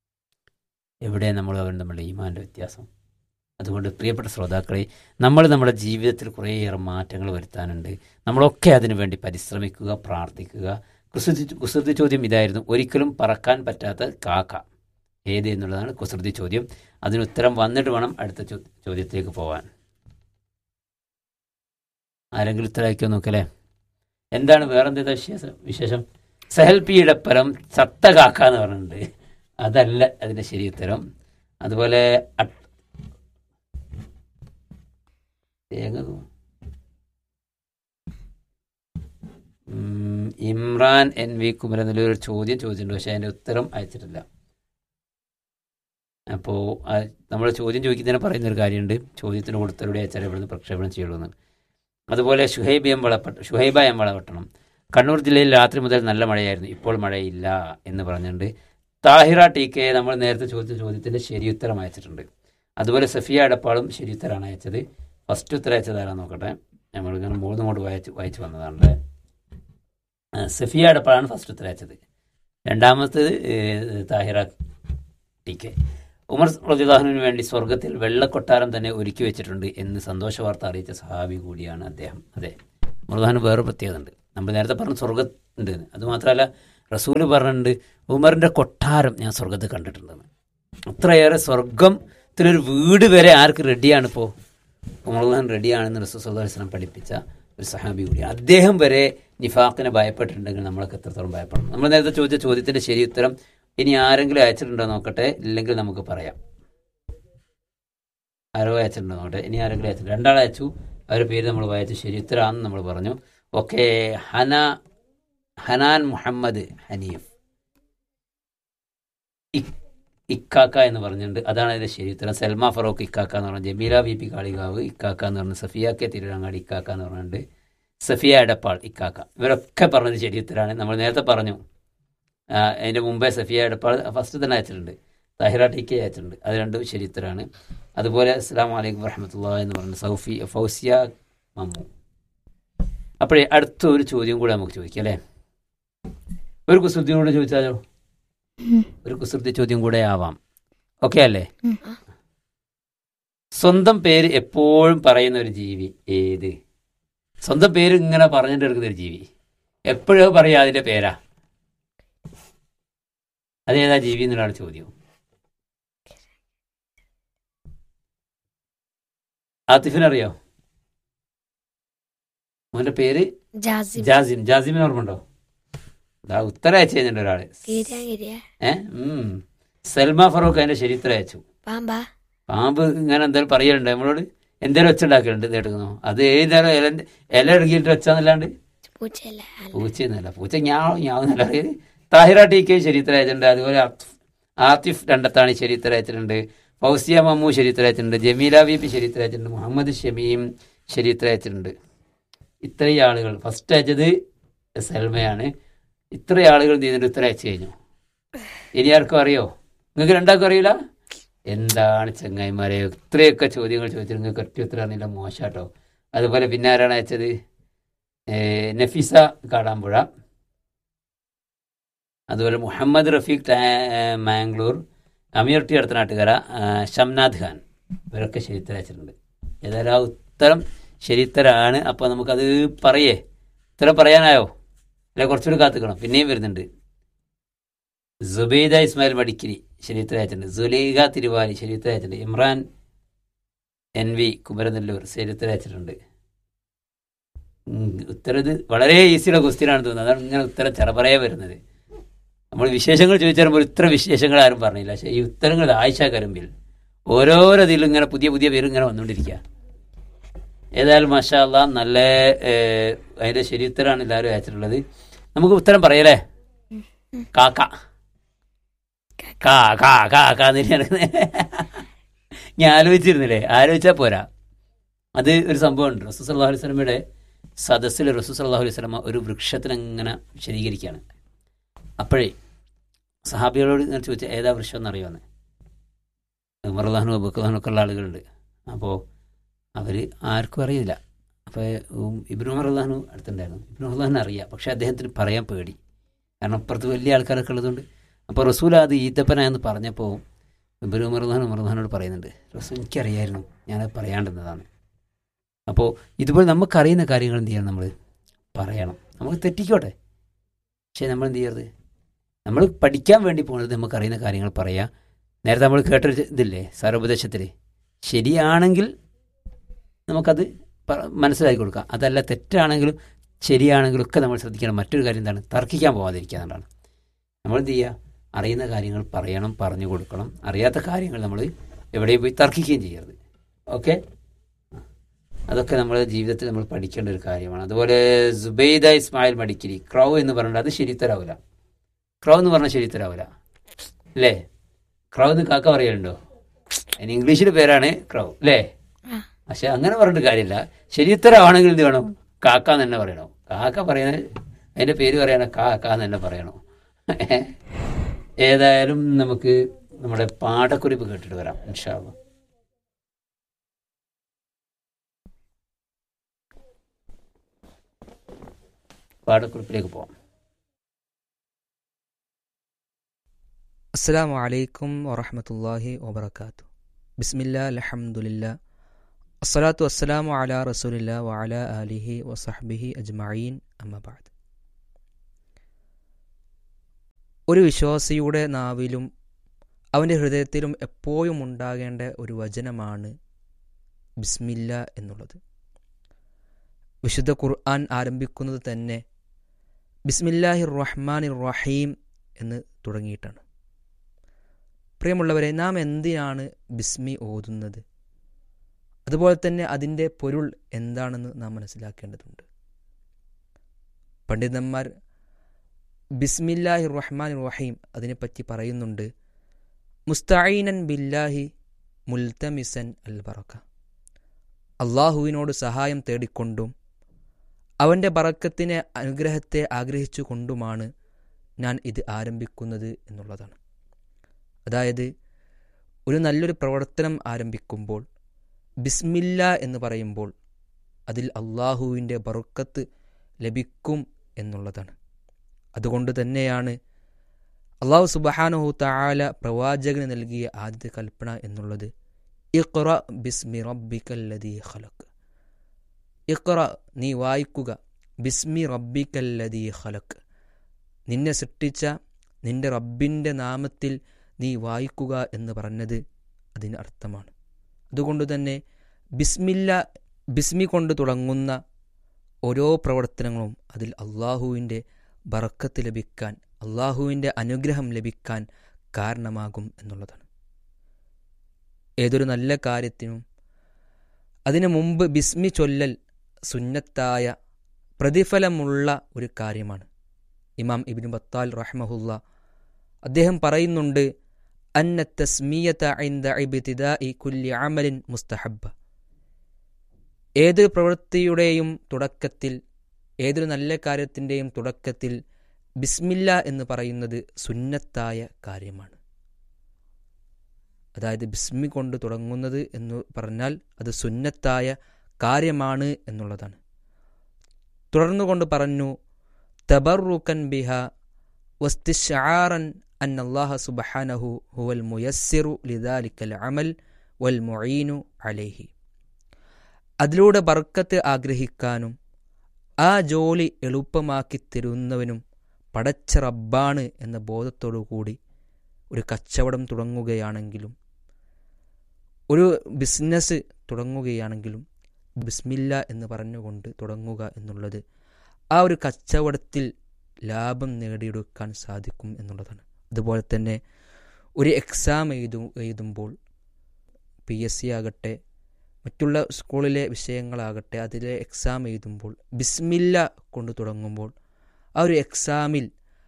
S2: എവിടെ നമ്മൾ അവൻ നമ്മുടെ ഈമാൻ്റെ വ്യത്യാസം അതുകൊണ്ട് പ്രിയപ്പെട്ട ശ്രോതാക്കളെ നമ്മൾ നമ്മുടെ ജീവിതത്തിൽ കുറേയേറെ മാറ്റങ്ങൾ വരുത്താനുണ്ട് നമ്മളൊക്കെ അതിനു വേണ്ടി പരിശ്രമിക്കുക പ്രാർത്ഥിക്കുക കുസൃതി കുസൃതി ചോദ്യം ഇതായിരുന്നു ഒരിക്കലും പറക്കാൻ പറ്റാത്ത കാക്ക ഏത് എന്നുള്ളതാണ് കുസൃതി ചോദ്യം അതിന് ഉത്തരം വന്നിട്ട് വേണം അടുത്ത ചോ- ചോദ്യത്തിലേക്ക് പോവാൻ ആരെങ്കിലും ഉത്തരം അയക്കോ നോക്കല്ലേ എന്താണ് വേറെന്താ വിശേഷം വിശേഷം സഹൽ പിയുടെ പരം ചത്ത കാക്ക എന്ന് പറഞ്ഞിട്ടുണ്ട് അതല്ല അതിന്റെ ശരി ഉത്തരം അതുപോലെ അട്ട്- തേങ്ങ തൂ- ഉം, ഇമ്രാൻ എൻ വി കുമരൻ എന്നൊരു ചോദ്യം ചോദിച്ചിട്ടുണ്ട് പക്ഷെ അതിന്റെ ഉത്തരം അയച്ചിട്ടില്ല അപ്പോൾ നമ്മൾ ചോദ്യം ചോദിക്കുന്നതിന് പറയുന്ന ഒരു കാര്യമുണ്ട് ചോദ്യത്തിന് കൊടുത്തലൂടെ അയച്ചാൽ ഇവിടുന്ന് പ്രക്ഷേപണം ചെയ്യുള്ളൂ എന്ന് അതുപോലെ ഷുഹൈബ് എം വളപ്പട്ട ഷുഹൈബ എം വളപട്ടണം കണ്ണൂർ ജില്ലയിൽ രാത്രി മുതൽ നല്ല മഴയായിരുന്നു ഇപ്പോൾ മഴയില്ല എന്ന് പറഞ്ഞിട്ടുണ്ട് താഹിറ ടി കെ നമ്മൾ നേരത്തെ ചോദിച്ച ചോദ്യത്തിൻ്റെ ശരിയുത്തരം അയച്ചിട്ടുണ്ട് അതുപോലെ സഫിയ അടപ്പാളും ശരിയുത്തരമാണ് അയച്ചത് ഫസ്റ്റ് ഉത്തരം അയച്ചത് ആരാന്ന് നോക്കട്ടെ നമ്മളിങ്ങനെ മൂന്ന് കൊണ്ട് വായിച്ച് വായിച്ചു വന്നതാണ് ആ, സഫിയ അടപ്പാളാണ് ഫസ്റ്റ് ഉത്തരം അയച്ചത് രണ്ടാമത്തേത് ഏഹ്, താഹിറ ടി കെ ഉമർ റദിദാഹുവിന് വേണ്ടി സ്വർഗത്തിൽ വെള്ളക്കൊട്ടാരം തന്നെ ഒരുക്കി വെച്ചിട്ടുണ്ട് എന്ന് സന്തോഷ വാർത്ത അറിയിച്ച സഹാബി കൂടിയാണ് അദ്ദേഹം അതെ ഉമർദാന് വേറെ പ്രത്യേകത ഉണ്ട് നമ്മൾ നേരത്തെ പറഞ്ഞ സ്വർഗം ഉണ്ട് എന്ന്. അതുമാത്രമല്ല റസൂല് പറഞ്ഞിട്ടുണ്ട് ഉമറിന്റെ കൊട്ടാരം ഞാൻ സ്വർഗത്തിൽ കണ്ടിട്ടുണ്ടെന്ന് അത്രയേറെ സ്വർഗത്തിലൊരു വീട് വരെ ആർക്ക് റെഡിയാണ് ഇപ്പോൾ ഉമർദാൻ റെഡിയാണെന്ന് റസൂൽ സല്ലല്ലാഹു അലൈഹി വസല്ലം പഠിപ്പിച്ച ഒരു സഹാബി കൂടിയാണ് അദ്ദേഹം വരെ നിഫാഖിനെ ഭയപ്പെട്ടിട്ടുണ്ടെങ്കിൽ നമ്മളൊക്കെ എത്രത്തോളം ഭയപ്പെടണം നമ്മൾ നേരത്തെ ചോദിച്ച ചോദ്യത്തിന്റെ ശരി ഉത്തരം ഇനി ആരെങ്കിലും അയച്ചിട്ടുണ്ടോ നോക്കട്ടെ ഇല്ലെങ്കിൽ നമുക്ക് പറയാം ആരോ അയച്ചിട്ടുണ്ടോ നോക്കട്ടെ ഇനി ആരെങ്കിലും അയച്ചിട്ടുണ്ട് രണ്ടാൾ അയച്ചു അവരുടെ പേര് നമ്മൾ വായിച്ചു ശരി ഉത്തരാന്ന് നമ്മൾ പറഞ്ഞു ഓക്കെ ഹന ഹനാൻ മുഹമ്മദ് ഹനീഫ് ഇ- ഇക്കാക്ക എന്ന് പറഞ്ഞിട്ടുണ്ട് അതാണ് അതിന്റെ ശരി ഉത്തരം സൽമ ഫറൂഖ് ഇക്കാക്ക എന്ന് പറഞ്ഞ ജമീല ബി പി കാളികാവ് ഇക്കാക്ക എന്ന് പറഞ്ഞ സഫിയ കെ തിരുവങ്ങാടി ഇക്കാക്ക എന്ന് പറഞ്ഞിട്ടുണ്ട് സഫിയ എടപ്പാൾ ഇക്കാക്ക ഇവരൊക്കെ പറഞ്ഞത് ശരി ഉത്തരാണ് നമ്മൾ നേരത്തെ പറഞ്ഞു ആ, അതിന്റെ മുമ്പേ സഫിയ എടപ്പാൾ ഫസ്റ്റ് തന്നെ അയച്ചിട്ടുണ്ട് താഹിറ ടി കെ അയച്ചിട്ടുണ്ട് അത് രണ്ടും ശരി ഉത്തരാണ് അതുപോലെ അസ്സാം വലൈക്കും വറഹമത്തുള്ള എന്ന് പറഞ്ഞ സൗഫി ഫൗസിയ മമ്മു അപ്പോഴേ അടുത്ത ഒരു ചോദ്യം കൂടെ നമുക്ക് ചോദിക്കാം അല്ലേ ഒരു കുസൃതിയോട് ചോദിച്ചാലോ
S1: ഉം.
S2: ഒരു കുസൃതി ചോദ്യം കൂടെ ആവാം ഓക്കെ അല്ലേ
S1: ഉം.
S2: സ്വന്തം പേര് എപ്പോഴും പറയുന്ന ഒരു ജീവി ഏത് സ്വന്തം പേര് ഇങ്ങനെ പറഞ്ഞിട്ട് എടുക്കുന്ന ഒരു ജീവി എപ്പോഴും പറയാ അതിന്റെ പേരാ അതേതാ ജീവി എന്നുള്ളതാണ് ചോദ്യം ആത്തിഫിനറിയോ മോന്റെ പേര്
S1: ജാസിം
S2: ജാസിം ജാസിമിന് ഓർമ്മയുണ്ടോ ദാ ഉത്തരം അയച്ചു കഴിഞ്ഞിട്ടുണ്ട് ഒരാള്
S1: ഗിരിയ ഗിരിയ
S2: ഏ ഉം. സൽമ ഫറൂഖ് അതിന്റെ ശരിത്തരം അയച്ചു
S1: പാമ്പാ
S2: പാമ്പ് ഇങ്ങനെ എന്തെങ്കിലും പറയലുണ്ട് നമ്മളോട് എന്തേലും ഒച്ച ഉണ്ടാക്കലുണ്ട് നേടുന്നു അത് ഏത് നേരം ഇല ഇല ഇടുക്കിയിട്ട് വെച്ചാന്നല്ലാണ്ട്
S1: പൂച്ചയല്ല അല്ല.
S2: പൂച്ചയെന്നല്ല പൂച്ച ഞാവ് ഞാവുന്നല്ല അറിയത് താഹിറ ടി കെ ശരിത്തരം അയച്ചിട്ടുണ്ട് അതുപോലെ ആത്തിഫ്- ആത്തിഫ് രണ്ടത്താണി ശരിത്തരം അയച്ചിട്ടുണ്ട് ഫൗസിയ മമ്മു ശരിത്തരം അയച്ചിട്ടുണ്ട് ജമീല ബി പി ശരിത്തരം അയച്ചിട്ടുണ്ട് മുഹമ്മദ് ഷമീം ശരിത്തരം അയച്ചിട്ടുണ്ട് ഇത്രയും ആളുകൾ ഫസ്റ്റ് അയച്ചത് സൽമയാണ് ഇത്രയും ആളുകൾ നീ ഇതിന്റെ ഉത്തരം അയച്ചു കഴിഞ്ഞു ഇനി ആർക്കും അറിയോ നിങ്ങൾക്ക് രണ്ടാൾക്കും അറിയില്ല എന്താണ് ചങ്ങായിമാരെ ഇത്രയൊക്കെ ചോദ്യങ്ങൾ ചോദിച്ചിട്ട് നിങ്ങൾക്ക് ഒറ്റ ഉത്തരം അറിയില്ല മോശാട്ടോ അതുപോലെ പിന്നെ ആരാണ് അയച്ചത് ഏ, നഫീസ കാടാമ്പുഴ അതുപോലെ മുഹമ്മദ് റഫീഖ് ടാ- മാംഗ്ലൂർ അമീർ ടി അടുത്ത നാട്ടുകാര ആ, ഷംനാഥ് ഖാൻ ഇവരൊക്കെ ശരിത്തരം അയച്ചിട്ടുണ്ട് ഏതായാലും ആ ഉത്തരം ശരിത്തരാണ് അപ്പോൾ നമുക്കത് പറയേ ഉത്തരം പറയാനായോ അല്ല കുറച്ചുകൂടി കാത്തുക്കണം പിന്നെയും വരുന്നുണ്ട് സുബൈദ ഇസ്മായിൽ മടിക്കിരി ശരീരത്തിൽ അയച്ചിട്ടുണ്ട് സുലൈഖ തിരുവാലി ശരീരത്തിൽ അയച്ചിട്ടുണ്ട് ഇമ്രാൻ എൻ വി കുമരനെല്ലൂർ ശരീരത്തിൽ അയച്ചിട്ടുണ്ട് ഉം, ഉത്തരം ഇത് വളരെ ഈസിയുള്ള ക്വസ്റ്റ്യനാണ് തോന്നുന്നത് അതാണ് ഇങ്ങനെ ഉത്തരം ചെറപറയെ വരുന്നത് നമ്മൾ വിശേഷങ്ങൾ ചോദിച്ചു വരുമ്പോൾ ഇത്ര വിശേഷങ്ങൾ ആരും പറഞ്ഞില്ല പക്ഷേ ഈ ഉത്തരങ്ങൾ ആയിഷ കരുമ്പിൽ ഓരോരോ ഇതിലും ഇങ്ങനെ പുതിയ പുതിയ പേര് ഇങ്ങനെ വന്നുകൊണ്ടിരിക്കുക ഏതായാലും മാഷാ അല്ലാ നല്ല ഏഹ്, അതിന്റെ ശരി ഉത്തരമാണ് എല്ലാവരും അയച്ചിട്ടുള്ളത് നമുക്ക് ഉത്തരം പറയല്ലേ കാക്ക കാ കാ കാ കാ എന്നിട്ട് ഞാൻ ആലോചിച്ചിരുന്നില്ലേ ആലോചിച്ചാൽ പോരാ അത് ഒരു സംഭവമുണ്ട് റസൂസ് അള്ളാഹു അലൈഹി സ്വലമയുടെ സദസ്സിൽ റസൂസ് അള്ളാഹു അലൈഹി സ്വലമ ഒരു വൃക്ഷത്തിന് അങ്ങനെ ശരീകരിക്കുകയാണ് അപ്പോഴേ സഹാബികളോട് ഇങ്ങനെ ചോദിച്ചാൽ ഏതാ വൃക്ഷം എന്നറിയാമെന്ന് ഉമർദാനും അബുഖാനൊക്കെ ഉള്ള ആളുകളുണ്ട് അപ്പോൾ അവർ ആർക്കും അറിയില്ല അപ്പോൾ ഇബ്നു ഉമർദാനു അടുത്തുണ്ടായിരുന്നു ഇബ്നു ഉമർദാൻ അറിയാം പക്ഷേ അദ്ദേഹത്തിന് പറയാൻ പേടി കാരണം അപ്പുറത്ത് വലിയ ആൾക്കാരൊക്കെ ഉള്ളതുകൊണ്ട് അപ്പോൾ റസൂൽ അത് ഈത്തപ്പന എന്ന് പറഞ്ഞപ്പോൾ ഇബ്നു ഉമർദാൻ ഉമർദാനോട് പറയുന്നുണ്ട് റസൂൽ എനിക്കറിയായിരുന്നു ഞാനത് പറയാണ്ടെന്നതാണ് അപ്പോൾ ഇതുപോലെ നമുക്കറിയുന്ന കാര്യങ്ങൾ എന്ത് ചെയ്യണം നമ്മൾ പറയണം നമുക്ക് തെറ്റിക്കോട്ടെ പക്ഷേ നമ്മൾ എന്ത് ചെയ്യരുത് നമ്മൾ പഠിക്കാൻ വേണ്ടി പോകുന്നത് നമുക്കറിയുന്ന കാര്യങ്ങൾ പറയാം നേരത്തെ നമ്മൾ കേട്ടൊരു ഇതില്ലേ സാരോപദേശത്തിൽ ശരിയാണെങ്കിൽ നമുക്കത് പ- മനസ്സിലാക്കി കൊടുക്കാം അതല്ല തെറ്റാണെങ്കിലും ശരിയാണെങ്കിലും ഒക്കെ നമ്മൾ ശ്രദ്ധിക്കണം മറ്റൊരു കാര്യം എന്താണ് തർക്കിക്കാൻ പോകാതിരിക്കുക എന്നുള്ളതാണ് നമ്മൾ എന്ത് ചെയ്യുക അറിയുന്ന കാര്യങ്ങൾ പറയണം പറഞ്ഞു കൊടുക്കണം അറിയാത്ത കാര്യങ്ങൾ നമ്മൾ എവിടെയും പോയി തർക്കിക്കുകയും ചെയ്യരുത് ഓക്കെ അതൊക്കെ നമ്മുടെ ജീവിതത്തിൽ നമ്മൾ പഠിക്കേണ്ട ഒരു കാര്യമാണ് അതുപോലെ സുബൈദ ഇസ്മായിൽ മടിക്കിരി ക്രൗ എന്ന് പറഞ്ഞിട്ട് അത് ശരിത്തരാവില്ല ക്രൗ എന്ന് പറഞ്ഞാൽ ശരിത്തരാവില്ല അല്ലേ ക്രൗ എന്ന് കാക്ക പറയലുണ്ടോ അതിന് ഇംഗ്ലീഷിൽ പേരാണ് ക്രൗ അല്ലേ
S1: ആ.
S2: പക്ഷെ അങ്ങനെ പറഞ്ഞിട്ട് കാര്യമില്ല ശരിത്തരമാണെങ്കിൽ എന്ത് വേണം കാക്ക എന്ന് തന്നെ പറയണോ കാക്ക പറയുന്നത് അതിന്റെ പേര് പറയാന കാക്ക എന്ന് തന്നെ പറയണോ ഏതായാലും നമുക്ക് നമ്മുടെ പാഠക്കുറിപ്പ് കേട്ടിട്ട് വരാം ഇൻഷാല്ല പാഠക്കുറിപ്പിലേക്ക് പോവാം
S3: അസ്സലാമു അലൈക്കും വറഹമത്തല്ലാഹി വബർക്കാത്തു ബിസ്മില്ലാ അൽഹംദുലില്ലാ അസ്സലാത്തു വസ്സലാമു അലാ റസൂലില്ലാ വഅല ആലിഹി വസഹ്ബിഹി അജ്മഈൻ അമ്മബാദ് ഒരു വിശ്വാസിയുടെ നാവിലും അവൻ്റെ ഹൃദയത്തിലും എപ്പോഴും ഉണ്ടാകേണ്ട ഒരു വചനമാണ് ബിസ്മില്ല എന്നുള്ളത് വിശുദ്ധ ഖുർആൻ ആരംഭിക്കുന്നത് തന്നെ ബിസ്മില്ലാഹിർ റഹ്മാനിർ റഹീം എന്ന് തുടങ്ങിയിട്ടാണ് പ്രിയമുള്ളവരെ നാം എന്തിനാണ് ബിസ്മി ഓതുന്നത് അതുപോലെ തന്നെ അതിൻ്റെ പൊരുൾ എന്താണെന്ന് നാം മനസ്സിലാക്കേണ്ടതുണ്ട് പണ്ഡിതന്മാർ ബിസ്മില്ലാഹി റഹ്മാൻ റഹീം അതിനെപ്പറ്റി പറയുന്നുണ്ട് മുസ്തഈനൻ ബില്ലാഹി മുൽത്തമിസൻ അൽ ബറക്ക അള്ളാഹുവിനോട് സഹായം തേടിക്കൊണ്ടും അവൻ്റെ ബറക്കത്തിനെ അനുഗ്രഹത്തെ ആഗ്രഹിച്ചു കൊണ്ടുമാണ് ഞാൻ ഇത് ആരംഭിക്കുന്നത് എന്നുള്ളതാണ് അതായത് ഒരു നല്ലൊരു പ്രവർത്തനം ആരംഭിക്കുമ്പോൾ ബിസ്മില്ല എന്ന് പറയുമ്പോൾ അതിൽ അള്ളാഹുവിൻ്റെ ബറുക്കത്ത് ലഭിക്കും എന്നുള്ളതാണ് അതുകൊണ്ട് തന്നെയാണ് അള്ളാഹു സുബഹാനഹു താല പ്രവാചകന് നൽകിയ ആദ്യത്തെ കൽപ്പന എന്നുള്ളത് ഇഖ്റ ബിസ്മി റബ്ബിക്കല്ലദീ ഖലഖ് ഇഖ്റ നീ വായിക്കുക ബിസ്മി റബ്ബിക്കല്ലദീ ഖലഖ് നിന്നെ സൃഷ്ടിച്ച നിന്റെ റബ്ബിൻ്റെ നാമത്തിൽ നീ വായിക്കുക എന്ന് പറഞ്ഞത് അതിന് അർത്ഥമാണ് അതുകൊണ്ട് തന്നെ ബിസ്മില്ല ബിസ്മി കൊണ്ട് തുടങ്ങുന്ന ഓരോ പ്രവർത്തനങ്ങളും അതിൽ അള്ളാഹുവിൻ്റെ ബറക്കത്ത് ലഭിക്കാൻ അള്ളാഹുവിൻ്റെ അനുഗ്രഹം ലഭിക്കാൻ കാരണമാകും എന്നുള്ളതാണ് ഏതൊരു നല്ല കാര്യത്തിനും അതിനു മുമ്പ് ബിസ്മി ചൊല്ലൽ സുന്നത്തായ പ്രതിഫലമുള്ള ഒരു കാര്യമാണ് ഇമാം ഇബിൻ ബത്താൽ റഹ്മഹുല്ല അദ്ദേഹം പറയുന്നുണ്ട് അന്ന തസ്മീയത ഐന്ദ ഇബ്തിദാഇ കുല്ലി അമലിൻ മുസ്തഹബ്ബ ഏതൊരു പ്രവൃത്തിയുടെയും തുടക്കത്തിൽ ഏതൊരു നല്ല കാര്യത്തിൻ്റെയും തുടക്കത്തിൽ ബിസ്മില്ല എന്ന് പറയുന്നത് സുന്നത്തായ കാര്യമാണ് അതായത് ബിസ്മി കൊണ്ട് തുടങ്ങുന്നത് എന്ന് പറഞ്ഞാൽ അത് സുന്നത്തായ കാര്യമാണ് എന്നുള്ളതാണ് തുടർന്നുകൊണ്ട് പറഞ്ഞു തബറുക്കൻ ബിഹ വസ്തിഷാറൻ അൻ അള്ളാഹ സുബഹാനഹു ഹുവൽ മുയസ്സിറു ലിദാലിക്കൽ അമൽ വൽ മൊയ്നു അലേഹി അതിലൂടെ ബർക്കത്ത് ആഗ്രഹിക്കാനും ആ ജോലി എളുപ്പമാക്കി തരുന്നവനും പടച്ച റബ്ബാണ് എന്ന ബോധത്തോടു കൂടി ഒരു കച്ചവടം തുടങ്ങുകയാണെങ്കിലും ഒരു ബിസിനസ് തുടങ്ങുകയാണെങ്കിലും ബിസ്മില്ല എന്ന് പറഞ്ഞുകൊണ്ട് തുടങ്ങുക എന്നുള്ളത് ആ ഒരു കച്ചവടത്തിൽ ലാഭം നേടിയെടുക്കാൻ സാധിക്കും എന്നുള്ളതാണ് അതുപോലെ തന്നെ ഒരു എക്സാം എഴുതു എഴുതുമ്പോൾ പി എസ് സി ആകട്ടെ മറ്റുള്ള സ്കൂളിലെ വിഷയങ്ങളാകട്ടെ അതിലെ എക്സാം എഴുതുമ്പോൾ ബിസ്മില്ല കൊണ്ട് തുടങ്ങുമ്പോൾ ആ ഒരു എക്സാമിൽ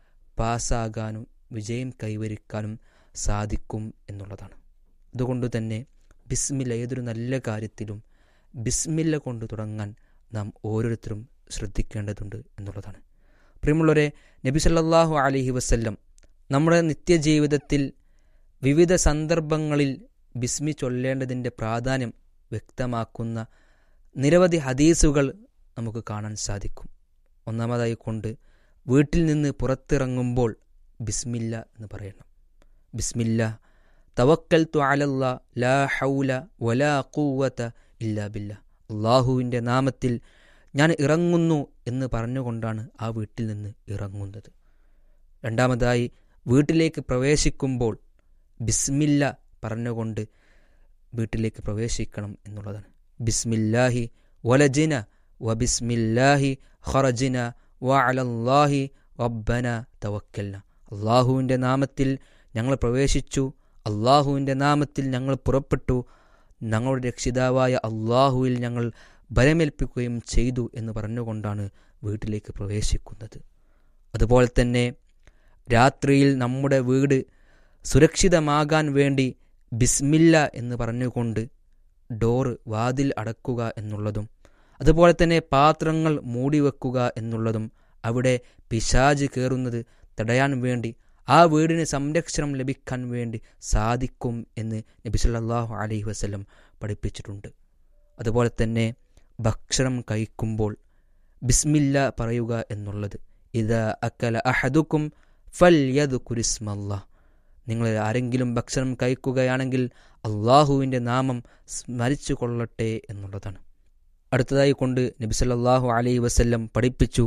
S3: പാസ്സാകാനും വിജയം കൈവരിക്കാനും സാധിക്കും എന്നുള്ളതാണ് അതുകൊണ്ട് തന്നെ ബിസ്മില്ല ഏതൊരു നല്ല കാര്യത്തിലും ബിസ്മില്ല കൊണ്ട് തുടങ്ങാൻ നാം ഓരോരുത്തരും ശ്രദ്ധിക്കേണ്ടതുണ്ട് എന്നുള്ളതാണ് പ്രിയമുള്ളവരെ നബി സല്ലല്ലാഹു അലൈഹി വസല്ലം നമ്മുടെ നിത്യജീവിതത്തിൽ വിവിധ സന്ദർഭങ്ങളിൽ ബിസ്മി ചൊല്ലേണ്ടതിൻ്റെ പ്രാധാന്യം വ്യക്തമാക്കുന്ന നിരവധി ഹദീസുകൾ നമുക്ക് കാണാൻ സാധിക്കും ഒന്നാമതായി കൊണ്ട് വീട്ടിൽ നിന്ന് പുറത്തിറങ്ങുമ്പോൾ ബിസ്മില്ല എന്ന് പറയണം ബിസ്മില്ല തവക്കൽ തു അലല്ല ലാ ഹൗല വലാ കൂവത്ത ഇല്ലാ ബില്ല അള്ളാഹുവിൻ്റെ നാമത്തിൽ ഞാൻ ഇറങ്ങുന്നു എന്ന് പറഞ്ഞുകൊണ്ടാണ് ആ വീട്ടിൽ നിന്ന് ഇറങ്ങുന്നത് രണ്ടാമതായി വീട്ടിലേക്ക് പ്രവേശിക്കുമ്പോൾ ബിസ്മില്ല പറഞ്ഞുകൊണ്ട് വീട്ടിലേക്ക് പ്രവേശിക്കണം എന്നുള്ളതാണ് ബിസ്മില്ലാഹി വലജിന വ ബിസ്മില്ലാഹി ഖറജിന വ അലല്ലാഹി റബ്ബന തവക്കൽന അള്ളാഹുവിൻ്റെ നാമത്തിൽ ഞങ്ങൾ പ്രവേശിച്ചു അള്ളാഹുവിൻ്റെ നാമത്തിൽ ഞങ്ങൾ പുറപ്പെട്ടു ഞങ്ങളുടെ രക്ഷിതാവായ അള്ളാഹുവിൽ ഞങ്ങൾ ബലമേൽപ്പിക്കുകയും ചെയ്തു എന്ന് പറഞ്ഞുകൊണ്ടാണ് വീട്ടിലേക്ക് പ്രവേശിക്കുന്നത് അതുപോലെ തന്നെ രാത്രിയിൽ നമ്മുടെ വീട് സുരക്ഷിതമാകാൻ വേണ്ടി ബിസ്മില്ല എന്ന് പറഞ്ഞുകൊണ്ട് ഡോറ് വാതിൽ അടക്കുക എന്നുള്ളതും അതുപോലെ തന്നെ പാത്രങ്ങൾ മൂടിവെക്കുക എന്നുള്ളതും അവിടെ പിശാജ് കയറുന്നത് തടയാൻ വേണ്ടി ആ വീടിന് സംരക്ഷണം ലഭിക്കാൻ വേണ്ടി സാധിക്കും എന്ന് നബി സല്ലല്ലാഹു അലൈഹി വസല്ലം പഠിപ്പിച്ചിട്ടുണ്ട് അതുപോലെ തന്നെ ഭക്ഷണം കഴിക്കുമ്പോൾ ബിസ്മില്ല പറയുക എന്നുള്ളത് ഇത് അക്കല അഹദുക്കും ഫൽ യദ് കുരിസ്മല്ല നിങ്ങൾ ആരെങ്കിലും ഭക്ഷണം കഴിക്കുകയാണെങ്കിൽ അള്ളാഹുവിൻ്റെ നാമം സ്മരിച്ചു കൊള്ളട്ടെ എന്നുള്ളതാണ് അടുത്തതായി കൊണ്ട് നബി സല്ലല്ലാഹു അലൈഹി വസല്ലം പഠിപ്പിച്ചു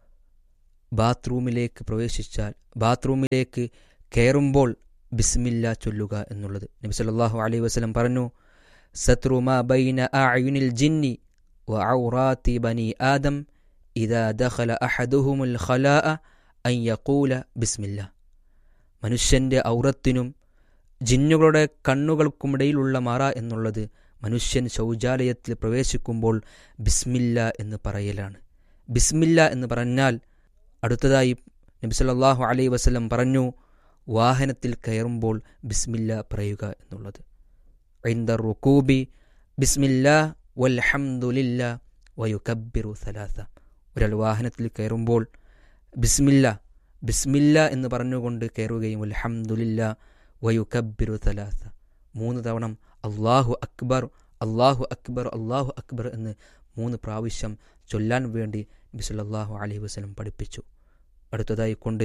S3: ബാത്റൂമിലേക്ക് പ്രവേശിച്ചാൽ ബാത്റൂമിലേക്ക് കയറുമ്പോൾ ബിസ്മില്ല ചൊല്ലുക എന്നുള്ളത് നബി സല്ലല്ലാഹു അലൈഹി വസല്ലം പറഞ്ഞു സത്രുമാ ബൈന അഅയുനിൽ ജിന്നി വ ഔറാത്തി ബനി ആദം ഇദാ ദഖല അഹദുഹുമുൽ ഖലാഅ അൻ യഖൂല ബിസ്മില്ല മനുഷ്യൻ്റെ ഔറത്തിനും ജിന്നുകളുടെ കണ്ണുകൾക്കുമിടയിലുള്ള മറ എന്നുള്ളത് മനുഷ്യൻ ശൗചാലയത്തിൽ പ്രവേശിക്കുമ്പോൾ ബിസ്മില്ല എന്ന് പറയലാണ് ബിസ്മില്ല എന്ന് പറഞ്ഞാൽ അടുത്തതായി നബി സല്ലല്ലാഹു അലൈഹി വസല്ലം പറഞ്ഞു വാഹനത്തിൽ കയറുമ്പോൾ ബിസ്മില്ല പറയുക എന്നുള്ളത് ഐന്ദ റുക്കൂബി ബിസ്മില്ല വൽഹംദുലില്ല വയുക്കബിറു സലാസ ഒരാൾ വാഹനത്തിൽ കയറുമ്പോൾ ബിസ്മില്ല ബിസ്മില്ല എന്ന് പറഞ്ഞുകൊണ്ട് കയറുകയും അൽഹംദുലില്ല വയുക്കബിറു സലാസ മൂന്ന് തവണ അള്ളാഹു അക്ബർ അള്ളാഹു അക്ബർ അള്ളാഹു അക്ബർ എന്ന് മൂന്ന് പ്രാവശ്യം ചൊല്ലാൻ വേണ്ടി നബി സല്ലല്ലാഹു അലൈഹി വസല്ലം പഠിപ്പിച്ചു അടുത്തതായി കൊണ്ട്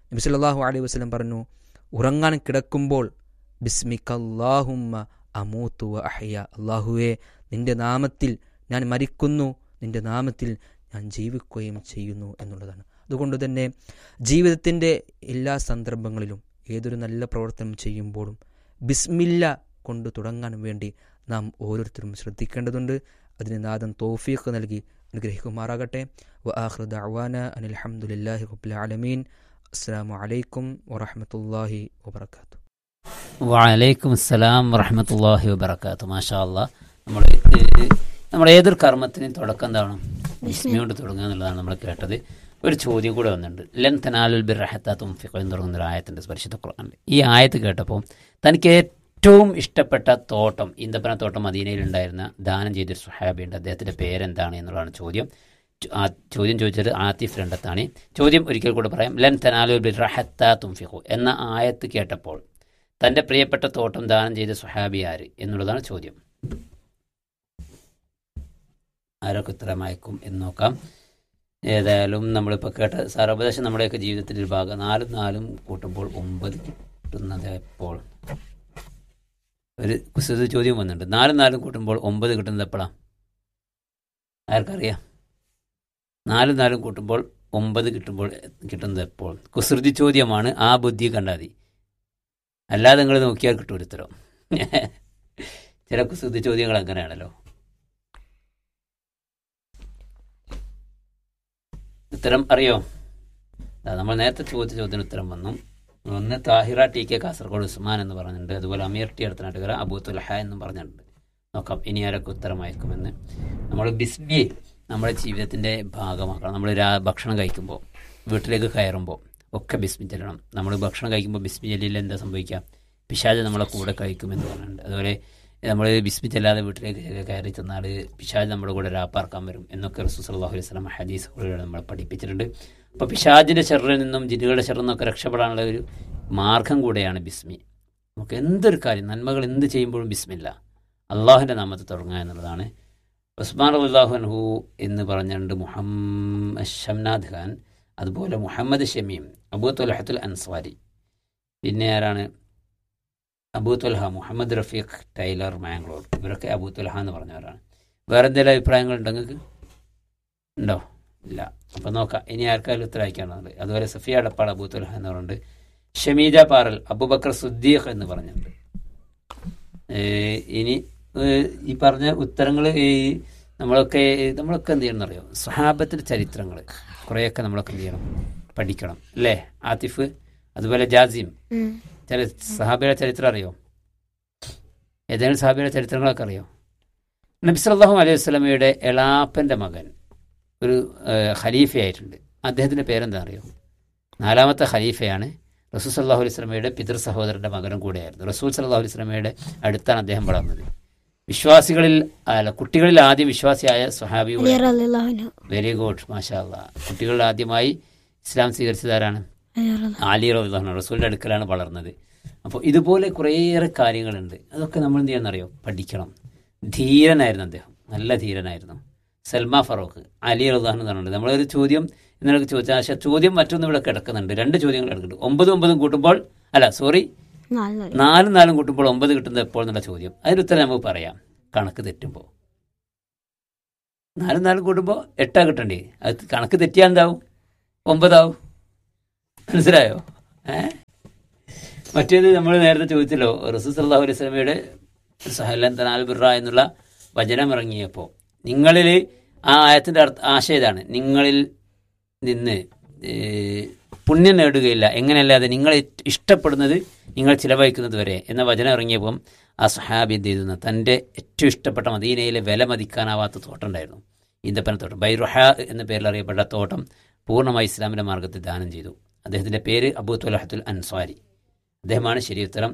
S3: നബി സല്ലല്ലാഹു അലൈഹി വസല്ലം പറഞ്ഞു ഉറങ്ങാൻ കിടക്കുമ്പോൾ ബിസ്മിക്കല്ലാഹുമ്മ അമൂത്തു വ അഹ്യ അള്ളാഹുവേ നിന്റെ നാമത്തിൽ ഞാൻ മരിക്കുന്നു നിന്റെ നാമത്തിൽ ഞാൻ ജീവിക്കുകയും ചെയ്യുന്നു എന്നുള്ളതാണ് അതുകൊണ്ട് തന്നെ ജീവിതത്തിൻ്റെ എല്ലാ സന്ദർഭങ്ങളിലും ഏതൊരു നല്ല പ്രവർത്തനം ചെയ്യുമ്പോഴും ബിസ്മില്ല കൊണ്ട് തുടങ്ങാൻ വേണ്ടി നാം ഓരോരുത്തരും ശ്രദ്ധിക്കേണ്ടതുണ്ട് അതിന് നാഥൻ തോഫീഖ് നൽകി അനുഗ്രഹിക്കുമാറാകട്ടെ വ ആഖിറു ദഅവാന അനിൽ ഹംദുലില്ലാഹി റബ്ബിൽ ആലമീൻ അസ്സലാമു അലൈക്കും വറഹ്മത്തുള്ളാഹി വബറകാതുഹു
S2: വലൈക്കും അസ്സലാം വറഹമത്തല്ലാഹി വബർക്കാത്തു മാഷാ അല്ലാ നമ്മൾ നമ്മൾ ഏതൊരു കർമ്മത്തിനും തുടക്കം എന്താണ് ബിസ്മി കൊണ്ട് തുടങ്ങുക എന്നുള്ളതാണ് നമ്മൾ കേട്ടത് ഒരു ചോദ്യം കൂടെ വന്നിട്ടുണ്ട് ലൻ തനാലുൽ ബിർഹത്ത തുംഫിഖ് എന്ന് തുടങ്ങുന്ന ഒരു ആയത്തിൻ്റെ പരിശുദ്ധ ഖുർആനിൽ ഈ ആയത്ത് കേട്ടപ്പോൾ തനിക്ക് ഏറ്റവും ഇഷ്ടപ്പെട്ട തോട്ടം ഈന്തപ്പന തോട്ടം മദീനയിലുണ്ടായിരുന്ന ദാനം ചെയ്തൊരു സുഹാബിയുണ്ട് അദ്ദേഹത്തിൻ്റെ പേരെന്താണ് എന്നുള്ളതാണ് ചോദ്യം ചോ- ആ ചോദ്യം ചോദിച്ചത് ആത്തിഫ് രണ്ടത്താണ് ചോദ്യം ഒരിക്കൽ കൂടെ പറയാം ലൻ തനാലുൽ ബിർഹത്ത തുംഫിഖു എന്ന ആയത്ത് കേട്ടപ്പോൾ തൻ്റെ പ്രിയപ്പെട്ട തോട്ടം ദാനം ചെയ്ത സുഹാബി ആര് എന്നുള്ളതാണ് ചോദ്യം ആരൊക്കെ ഉത്തരമയക്കും എന്ന് നോക്കാം ഏതായാലും നമ്മളിപ്പോൾ കേട്ട സാരോപദേശം നമ്മുടെയൊക്കെ ജീവിതത്തിൻ്റെ ഒരു ഭാഗം നാലും നാലും കൂട്ടുമ്പോൾ ഒമ്പത് കിട്ടുന്നത് എപ്പോൾ ഒരു കുസൃതി ചോദ്യം വന്നിട്ടുണ്ട് നാലും നാലും കൂട്ടുമ്പോൾ ഒമ്പത് കിട്ടുന്നത് എപ്പോഴാണ് ആർക്കറിയാം നാലും നാലും കൂട്ടുമ്പോൾ ഒമ്പത് കിട്ടുമ്പോൾ കിട്ടുന്നത് എപ്പോൾ കുസൃതി ചോദ്യമാണ് ആ ബുദ്ധി കണ്ടാൽ മതി അല്ലാതെ നിങ്ങൾ നോക്കിയാൽ കിട്ടും ഒരു ഉത്തരം ചില കുസൃതി ചോദ്യങ്ങൾ അങ്ങനെയാണല്ലോ ഉത്തരം അറിയോ ദാ നമ്മൾ നേരത്തെ ചോദിച്ച ചോദ്യത്തിന് ഉത്തരം വന്നു ഒന്ന് താഹിറ ടി കെ കാസർഗോഡ് ഉസ്മാൻ എന്ന് പറഞ്ഞിട്ടുണ്ട് അതുപോലെ അമീർ ടി അടുത്തനാട്ടുകര അബൂ തുൽഹ എന്നും പറഞ്ഞിട്ടുണ്ട് നോക്കാം ഇനി ആരൊക്കെ ഉത്തരം അയക്കുമെന്ന് നമ്മൾ ബിസ്മി നമ്മുടെ ജീവിതത്തിൻ്റെ ഭാഗമാക്കണം നമ്മൾ രാ ഭക്ഷണം കഴിക്കുമ്പോൾ വീട്ടിലേക്ക് കയറുമ്പോൾ ഒക്കെ ബിസ്മി ചെല്ലണം നമ്മൾ ഭക്ഷണം കഴിക്കുമ്പോൾ ബിസ്മി ചെല്ലിയിൽ എന്താ സംഭവിക്കുക പിശാജ് നമ്മളെ കൂടെ കഴിക്കുമെന്ന് പറഞ്ഞിട്ടുണ്ട് അതുപോലെ നമ്മൾ ബിസ്മി ചെല്ലാതെ വീട്ടിലേക്ക് കയറി ചെന്നാൽ പിശാജ് നമ്മുടെ കൂടെ രാപ്പാർക്കാൻ വരും എന്നൊക്കെ റസൂസ് അള്ളാഹു അലൈഹി സ്വലം ഹദീസുകളിലൂടെ നമ്മളെ പഠിപ്പിച്ചിട്ടുണ്ട് അപ്പോൾ പിശാജിൻ്റെ ഷെറിൽ നിന്നും ജിന്നുകളുടെ ഷെറിൽ നിന്നൊക്കെ രക്ഷപ്പെടാനുള്ള ഒരു മാർഗം കൂടെയാണ് ബിസ്മി നമുക്ക് എന്തൊരു കാര്യം നന്മകൾ എന്ത് ചെയ്യുമ്പോഴും ബിസ്മില്ല അള്ളാഹുവിൻ്റെ നാമത്തിൽ തുടങ്ങുക എന്നുള്ളതാണ് ഉസ്മാൻ അള്ളാഹുൻഹു എന്ന് പറഞ്ഞിട്ടുണ്ട് മുഹമ്മദ് ഷംനാദ് ഖാൻ അതുപോലെ മുഹമ്മദ് ഷമീം അബൂ തൊലഹത്തുൽ അൻസ്വാരി പിന്നെ ആരാണ് അബൂ തൊൽഹ മുഹമ്മദ് റഫീഖ് ടൈലർ മാംഗ്ലൂർ ഇവരൊക്കെ അബൂ തൊൽഹ എന്ന് പറഞ്ഞവരാണ് വേറെ എന്തെങ്കിലും അഭിപ്രായങ്ങൾ ഉണ്ടോ നിങ്ങൾക്ക് ഉണ്ടോ ഇല്ല അപ്പം നോക്കാം ഇനി ആർക്കായാലും ഉത്തരം അയക്കാനുള്ളത് അതുപോലെ സഫിയ അടപ്പാട് അബൂ തൊൽഹ എന്ന് പറഞ്ഞിട്ടുണ്ട് ഷമീജ പാറൽ അബൂബക്കർ സുദ്ദീഖ് എന്ന് പറഞ്ഞിട്ടുണ്ട് ഏഹ് ഇനി ഏഹ് ഈ പറഞ്ഞ ഉത്തരങ്ങൾ ഈ നമ്മളൊക്കെ നമ്മളൊക്കെ എന്ത് ചെയ്യണം എന്നറിയോ സ്വഹാബത്തിൻ്റെ ചരിത്രങ്ങൾ കുറേയൊക്കെ നമ്മളൊക്കെ എന്ത് ചെയ്യണം പഠിക്കണം അല്ലേ ആതിഫ് അതുപോലെ ജാസിം
S1: ഉം.
S2: ചില സഹാബിയുടെ ചരിത്രം അറിയോ ഏതെങ്കിലും സഹാബിയുടെ ചരിത്രങ്ങളൊക്കെ അറിയോ നബി സല്ലല്ലാഹു അലൈഹി വസല്ലമയുടെ എളാപ്പൻ്റെ മകൻ ഒരു ഏഹ്, ഖലീഫയായിട്ടുണ്ട് അദ്ദേഹത്തിൻ്റെ പേരെന്താ അറിയോ നാലാമത്തെ ഖലീഫയാണ് റസൂൽ സല്ലാഹു അലൈഹി സ്വലമയുടെ പിതൃ സഹോദരൻ്റെ മകനും കൂടെയായിരുന്നു റസൂൽ സല്ലാഹു അലൈഹി സ്വലമയുടെ അടുത്താണ് അദ്ദേഹം വളർന്നത് വിശ്വാസികളിൽ അല്ല കുട്ടികളിൽ ആദ്യം വിശ്വാസിയായ സ്വഹാബി
S1: അലി റളിയല്ലാഹു അൻഹു.
S2: വെരി ഗുഡ് മാഷാ അല്ലാ കുട്ടികളിൽ ആദ്യമായി ഇസ്ലാം സ്വീകരിച്ചതാരാണ്
S1: അലി റളിയല്ലാഹു
S2: ആലി റഹ്ലാൻ റസൂലിൻ്റെ അടുക്കലാണ് വളർന്നത് അപ്പോൾ ഇതുപോലെ കുറേയേറെ കാര്യങ്ങളുണ്ട് അതൊക്കെ നമ്മൾ എന്ത് ചെയ്യണമെന്നറിയോ പഠിക്കണം ധീരനായിരുന്നു അദ്ദേഹം നല്ല ധീരനായിരുന്നു സൽമാ ഫറൂഖ് അലി റഹ്ലാൻ എന്ന് പറഞ്ഞിട്ടുണ്ട് നമ്മളൊരു ചോദ്യം ഇന്നലെ ചോദിച്ചാൽ പക്ഷേ ചോദ്യം മറ്റൊന്നും ഇവിടെ കിടക്കുന്നുണ്ട് രണ്ട് ചോദ്യങ്ങൾ കിടക്കുന്നുണ്ട് ഒമ്പതും ഒമ്പതും കൂട്ടുമ്പോൾ അല്ല സോറി
S1: നാല് നാല്.
S2: നാലും നാലും കൂട്ടുമ്പോൾ ഒമ്പത് കിട്ടുന്നത് എപ്പോൾ എന്നുള്ള ചോദ്യം അതിന് ഉത്തരം നമുക്ക് പറയാം കണക്ക് തെറ്റുമ്പോൾ നാലും നാലും കൂട്ടുമ്പോൾ എട്ടാ കിട്ടണ്ടേ അത് കണക്ക് തെറ്റിയാൽ എന്താവും ഒമ്പതാവും മനസ്സിലായോ ഏ മറ്റേത് നമ്മൾ നേരത്തെ ചോദിച്ചല്ലോ റസൂസ് അള്ളാഹു അലൈഹി സ്വലമയുടെ സഹലൻ തനാൽ ബിറ എന്നുള്ള വചനം ഇറങ്ങിയപ്പോൾ നിങ്ങളിൽ ആ ആയത്തിൻ്റെ അർത്ഥ ആശയം ഇതാണ് നിങ്ങളിൽ നിന്ന് ഏ, പുണ്യം നേടുകയില്ല എങ്ങനെയല്ലാതെ നിങ്ങൾ ഇഷ്ടപ്പെടുന്നത് നിങ്ങൾ ചിലവഴിക്കുന്നത് വരെ എന്ന വചനം ഇറങ്ങിയപ്പം ആ സഹാബി എന്ത് ചെയ്തു തൻ്റെ ഏറ്റവും ഇഷ്ടപ്പെട്ട മദീനയിലെ വില മതിക്കാനാവാത്ത തോട്ടം ഉണ്ടായിരുന്നു ഈന്തപ്പന തോട്ടം ബൈറുഹ എന്ന പേരിൽ അറിയപ്പെട്ട തോട്ടം പൂർണ്ണമായി ഇസ്ലാമിൻ്റെ മാർഗത്തിൽ ദാനം ചെയ്തു അദ്ദേഹത്തിൻ്റെ പേര് അബൂ തുലഹത്തുൽ അൻസ്വാരി അദ്ദേഹമാണ് ശരി ഉത്തരം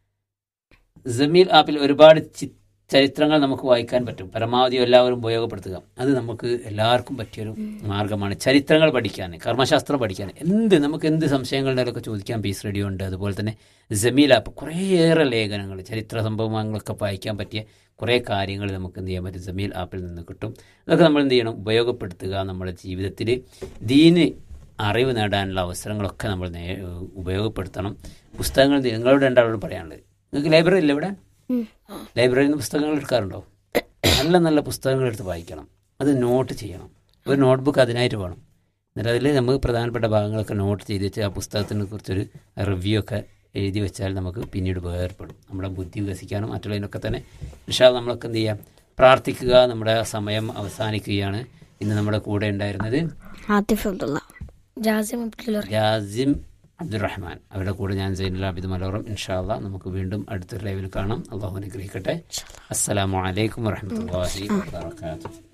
S2: ജമീൽ ആപ്പിൽ ഒരുപാട് ചി- ചരിത്രങ്ങൾ നമുക്ക് വായിക്കാൻ പറ്റും പരമാവധി എല്ലാവരും ഉപയോഗപ്പെടുത്തുക അത് നമുക്ക് എല്ലാവർക്കും പറ്റിയൊരു മാർഗമാണ് ചരിത്രങ്ങൾ പഠിക്കാൻ കർമ്മശാസ്ത്രം പഠിക്കാൻ എന്ത് നമുക്ക് എന്ത് സംശയങ്ങളുടെയൊക്കെ ചോദിക്കാൻ പീസ് റേഡിയോ ഉണ്ട് അതുപോലെ തന്നെ ജമീൽ ആപ്പ് കുറേയേറെ ലേഖനങ്ങൾ ചരിത്ര സംഭവങ്ങളൊക്കെ വായിക്കാൻ പറ്റിയ കുറേ കാര്യങ്ങൾ നമുക്ക് എന്ത് ചെയ്യാൻ പറ്റും ജമീൽ ആപ്പിൽ നിന്ന് കിട്ടും അതൊക്കെ നമ്മൾ എന്ത് ചെയ്യണം ഉപയോഗപ്പെടുത്തുക നമ്മുടെ ജീവിതത്തിൽ ദീന് അറിവ് നേടാനുള്ള അവസരങ്ങളൊക്കെ നമ്മൾ നേ ഉപയോഗപ്പെടുത്തണം പുസ്തകങ്ങൾ നിങ്ങളോട് രണ്ടാളോട് പറയാനുള്ളത് നിങ്ങൾക്ക് ലൈബ്രറി ഇല്ല ഇവിടെ
S1: ഉം.
S2: ലൈബ്രറിയിൽ നിന്ന് പുസ്തകങ്ങൾ എടുക്കാറുണ്ടോ നല്ല നല്ല പുസ്തകങ്ങൾ എടുത്ത് വായിക്കണം അത് നോട്ട് ചെയ്യണം ഒരു നോട്ട്ബുക്ക് അതിനായിട്ട് വേണം എന്നിട്ട് അതിൽ നമുക്ക് പ്രധാനപ്പെട്ട ഭാഗങ്ങളൊക്കെ നോട്ട് ചെയ്ത് വെച്ച് ആ പുസ്തകത്തിനെ കുറിച്ചൊരു റിവ്യൂ ഒക്കെ എഴുതി വെച്ചാൽ നമുക്ക് പിന്നീട് ഉപകാരപ്പെടും നമ്മുടെ ബുദ്ധി വികസിക്കാനും മറ്റുള്ളതിനൊക്കെ തന്നെ പക്ഷേ നമ്മളൊക്കെ എന്ത് ചെയ്യാം പ്രാർത്ഥിക്കുക നമ്മുടെ സമയം അവസാനിക്കുകയാണ് ഇന്ന് നമ്മുടെ കൂടെ ഉണ്ടായിരുന്നത്
S1: ആത്തിഫ് അബ്ദുള്ള
S4: ജാസിം അബ്ദുള്ള
S2: ജാസിം അബ്ദുറഹ്മാൻ അവരുടെ കൂടെ ഞാൻ സൈനുൽ അബിദ് മലോറം ഇൻഷാല്ല നമുക്ക് വീണ്ടും അടുത്തൊരു ലൈവിൽ കാണാം അള്ളാഹു അനുഗ്രഹിക്കട്ടെ അസ്സലാമു അലൈക്കും വറഹമത്തല്ലാഹി വാബർക്കാത്തു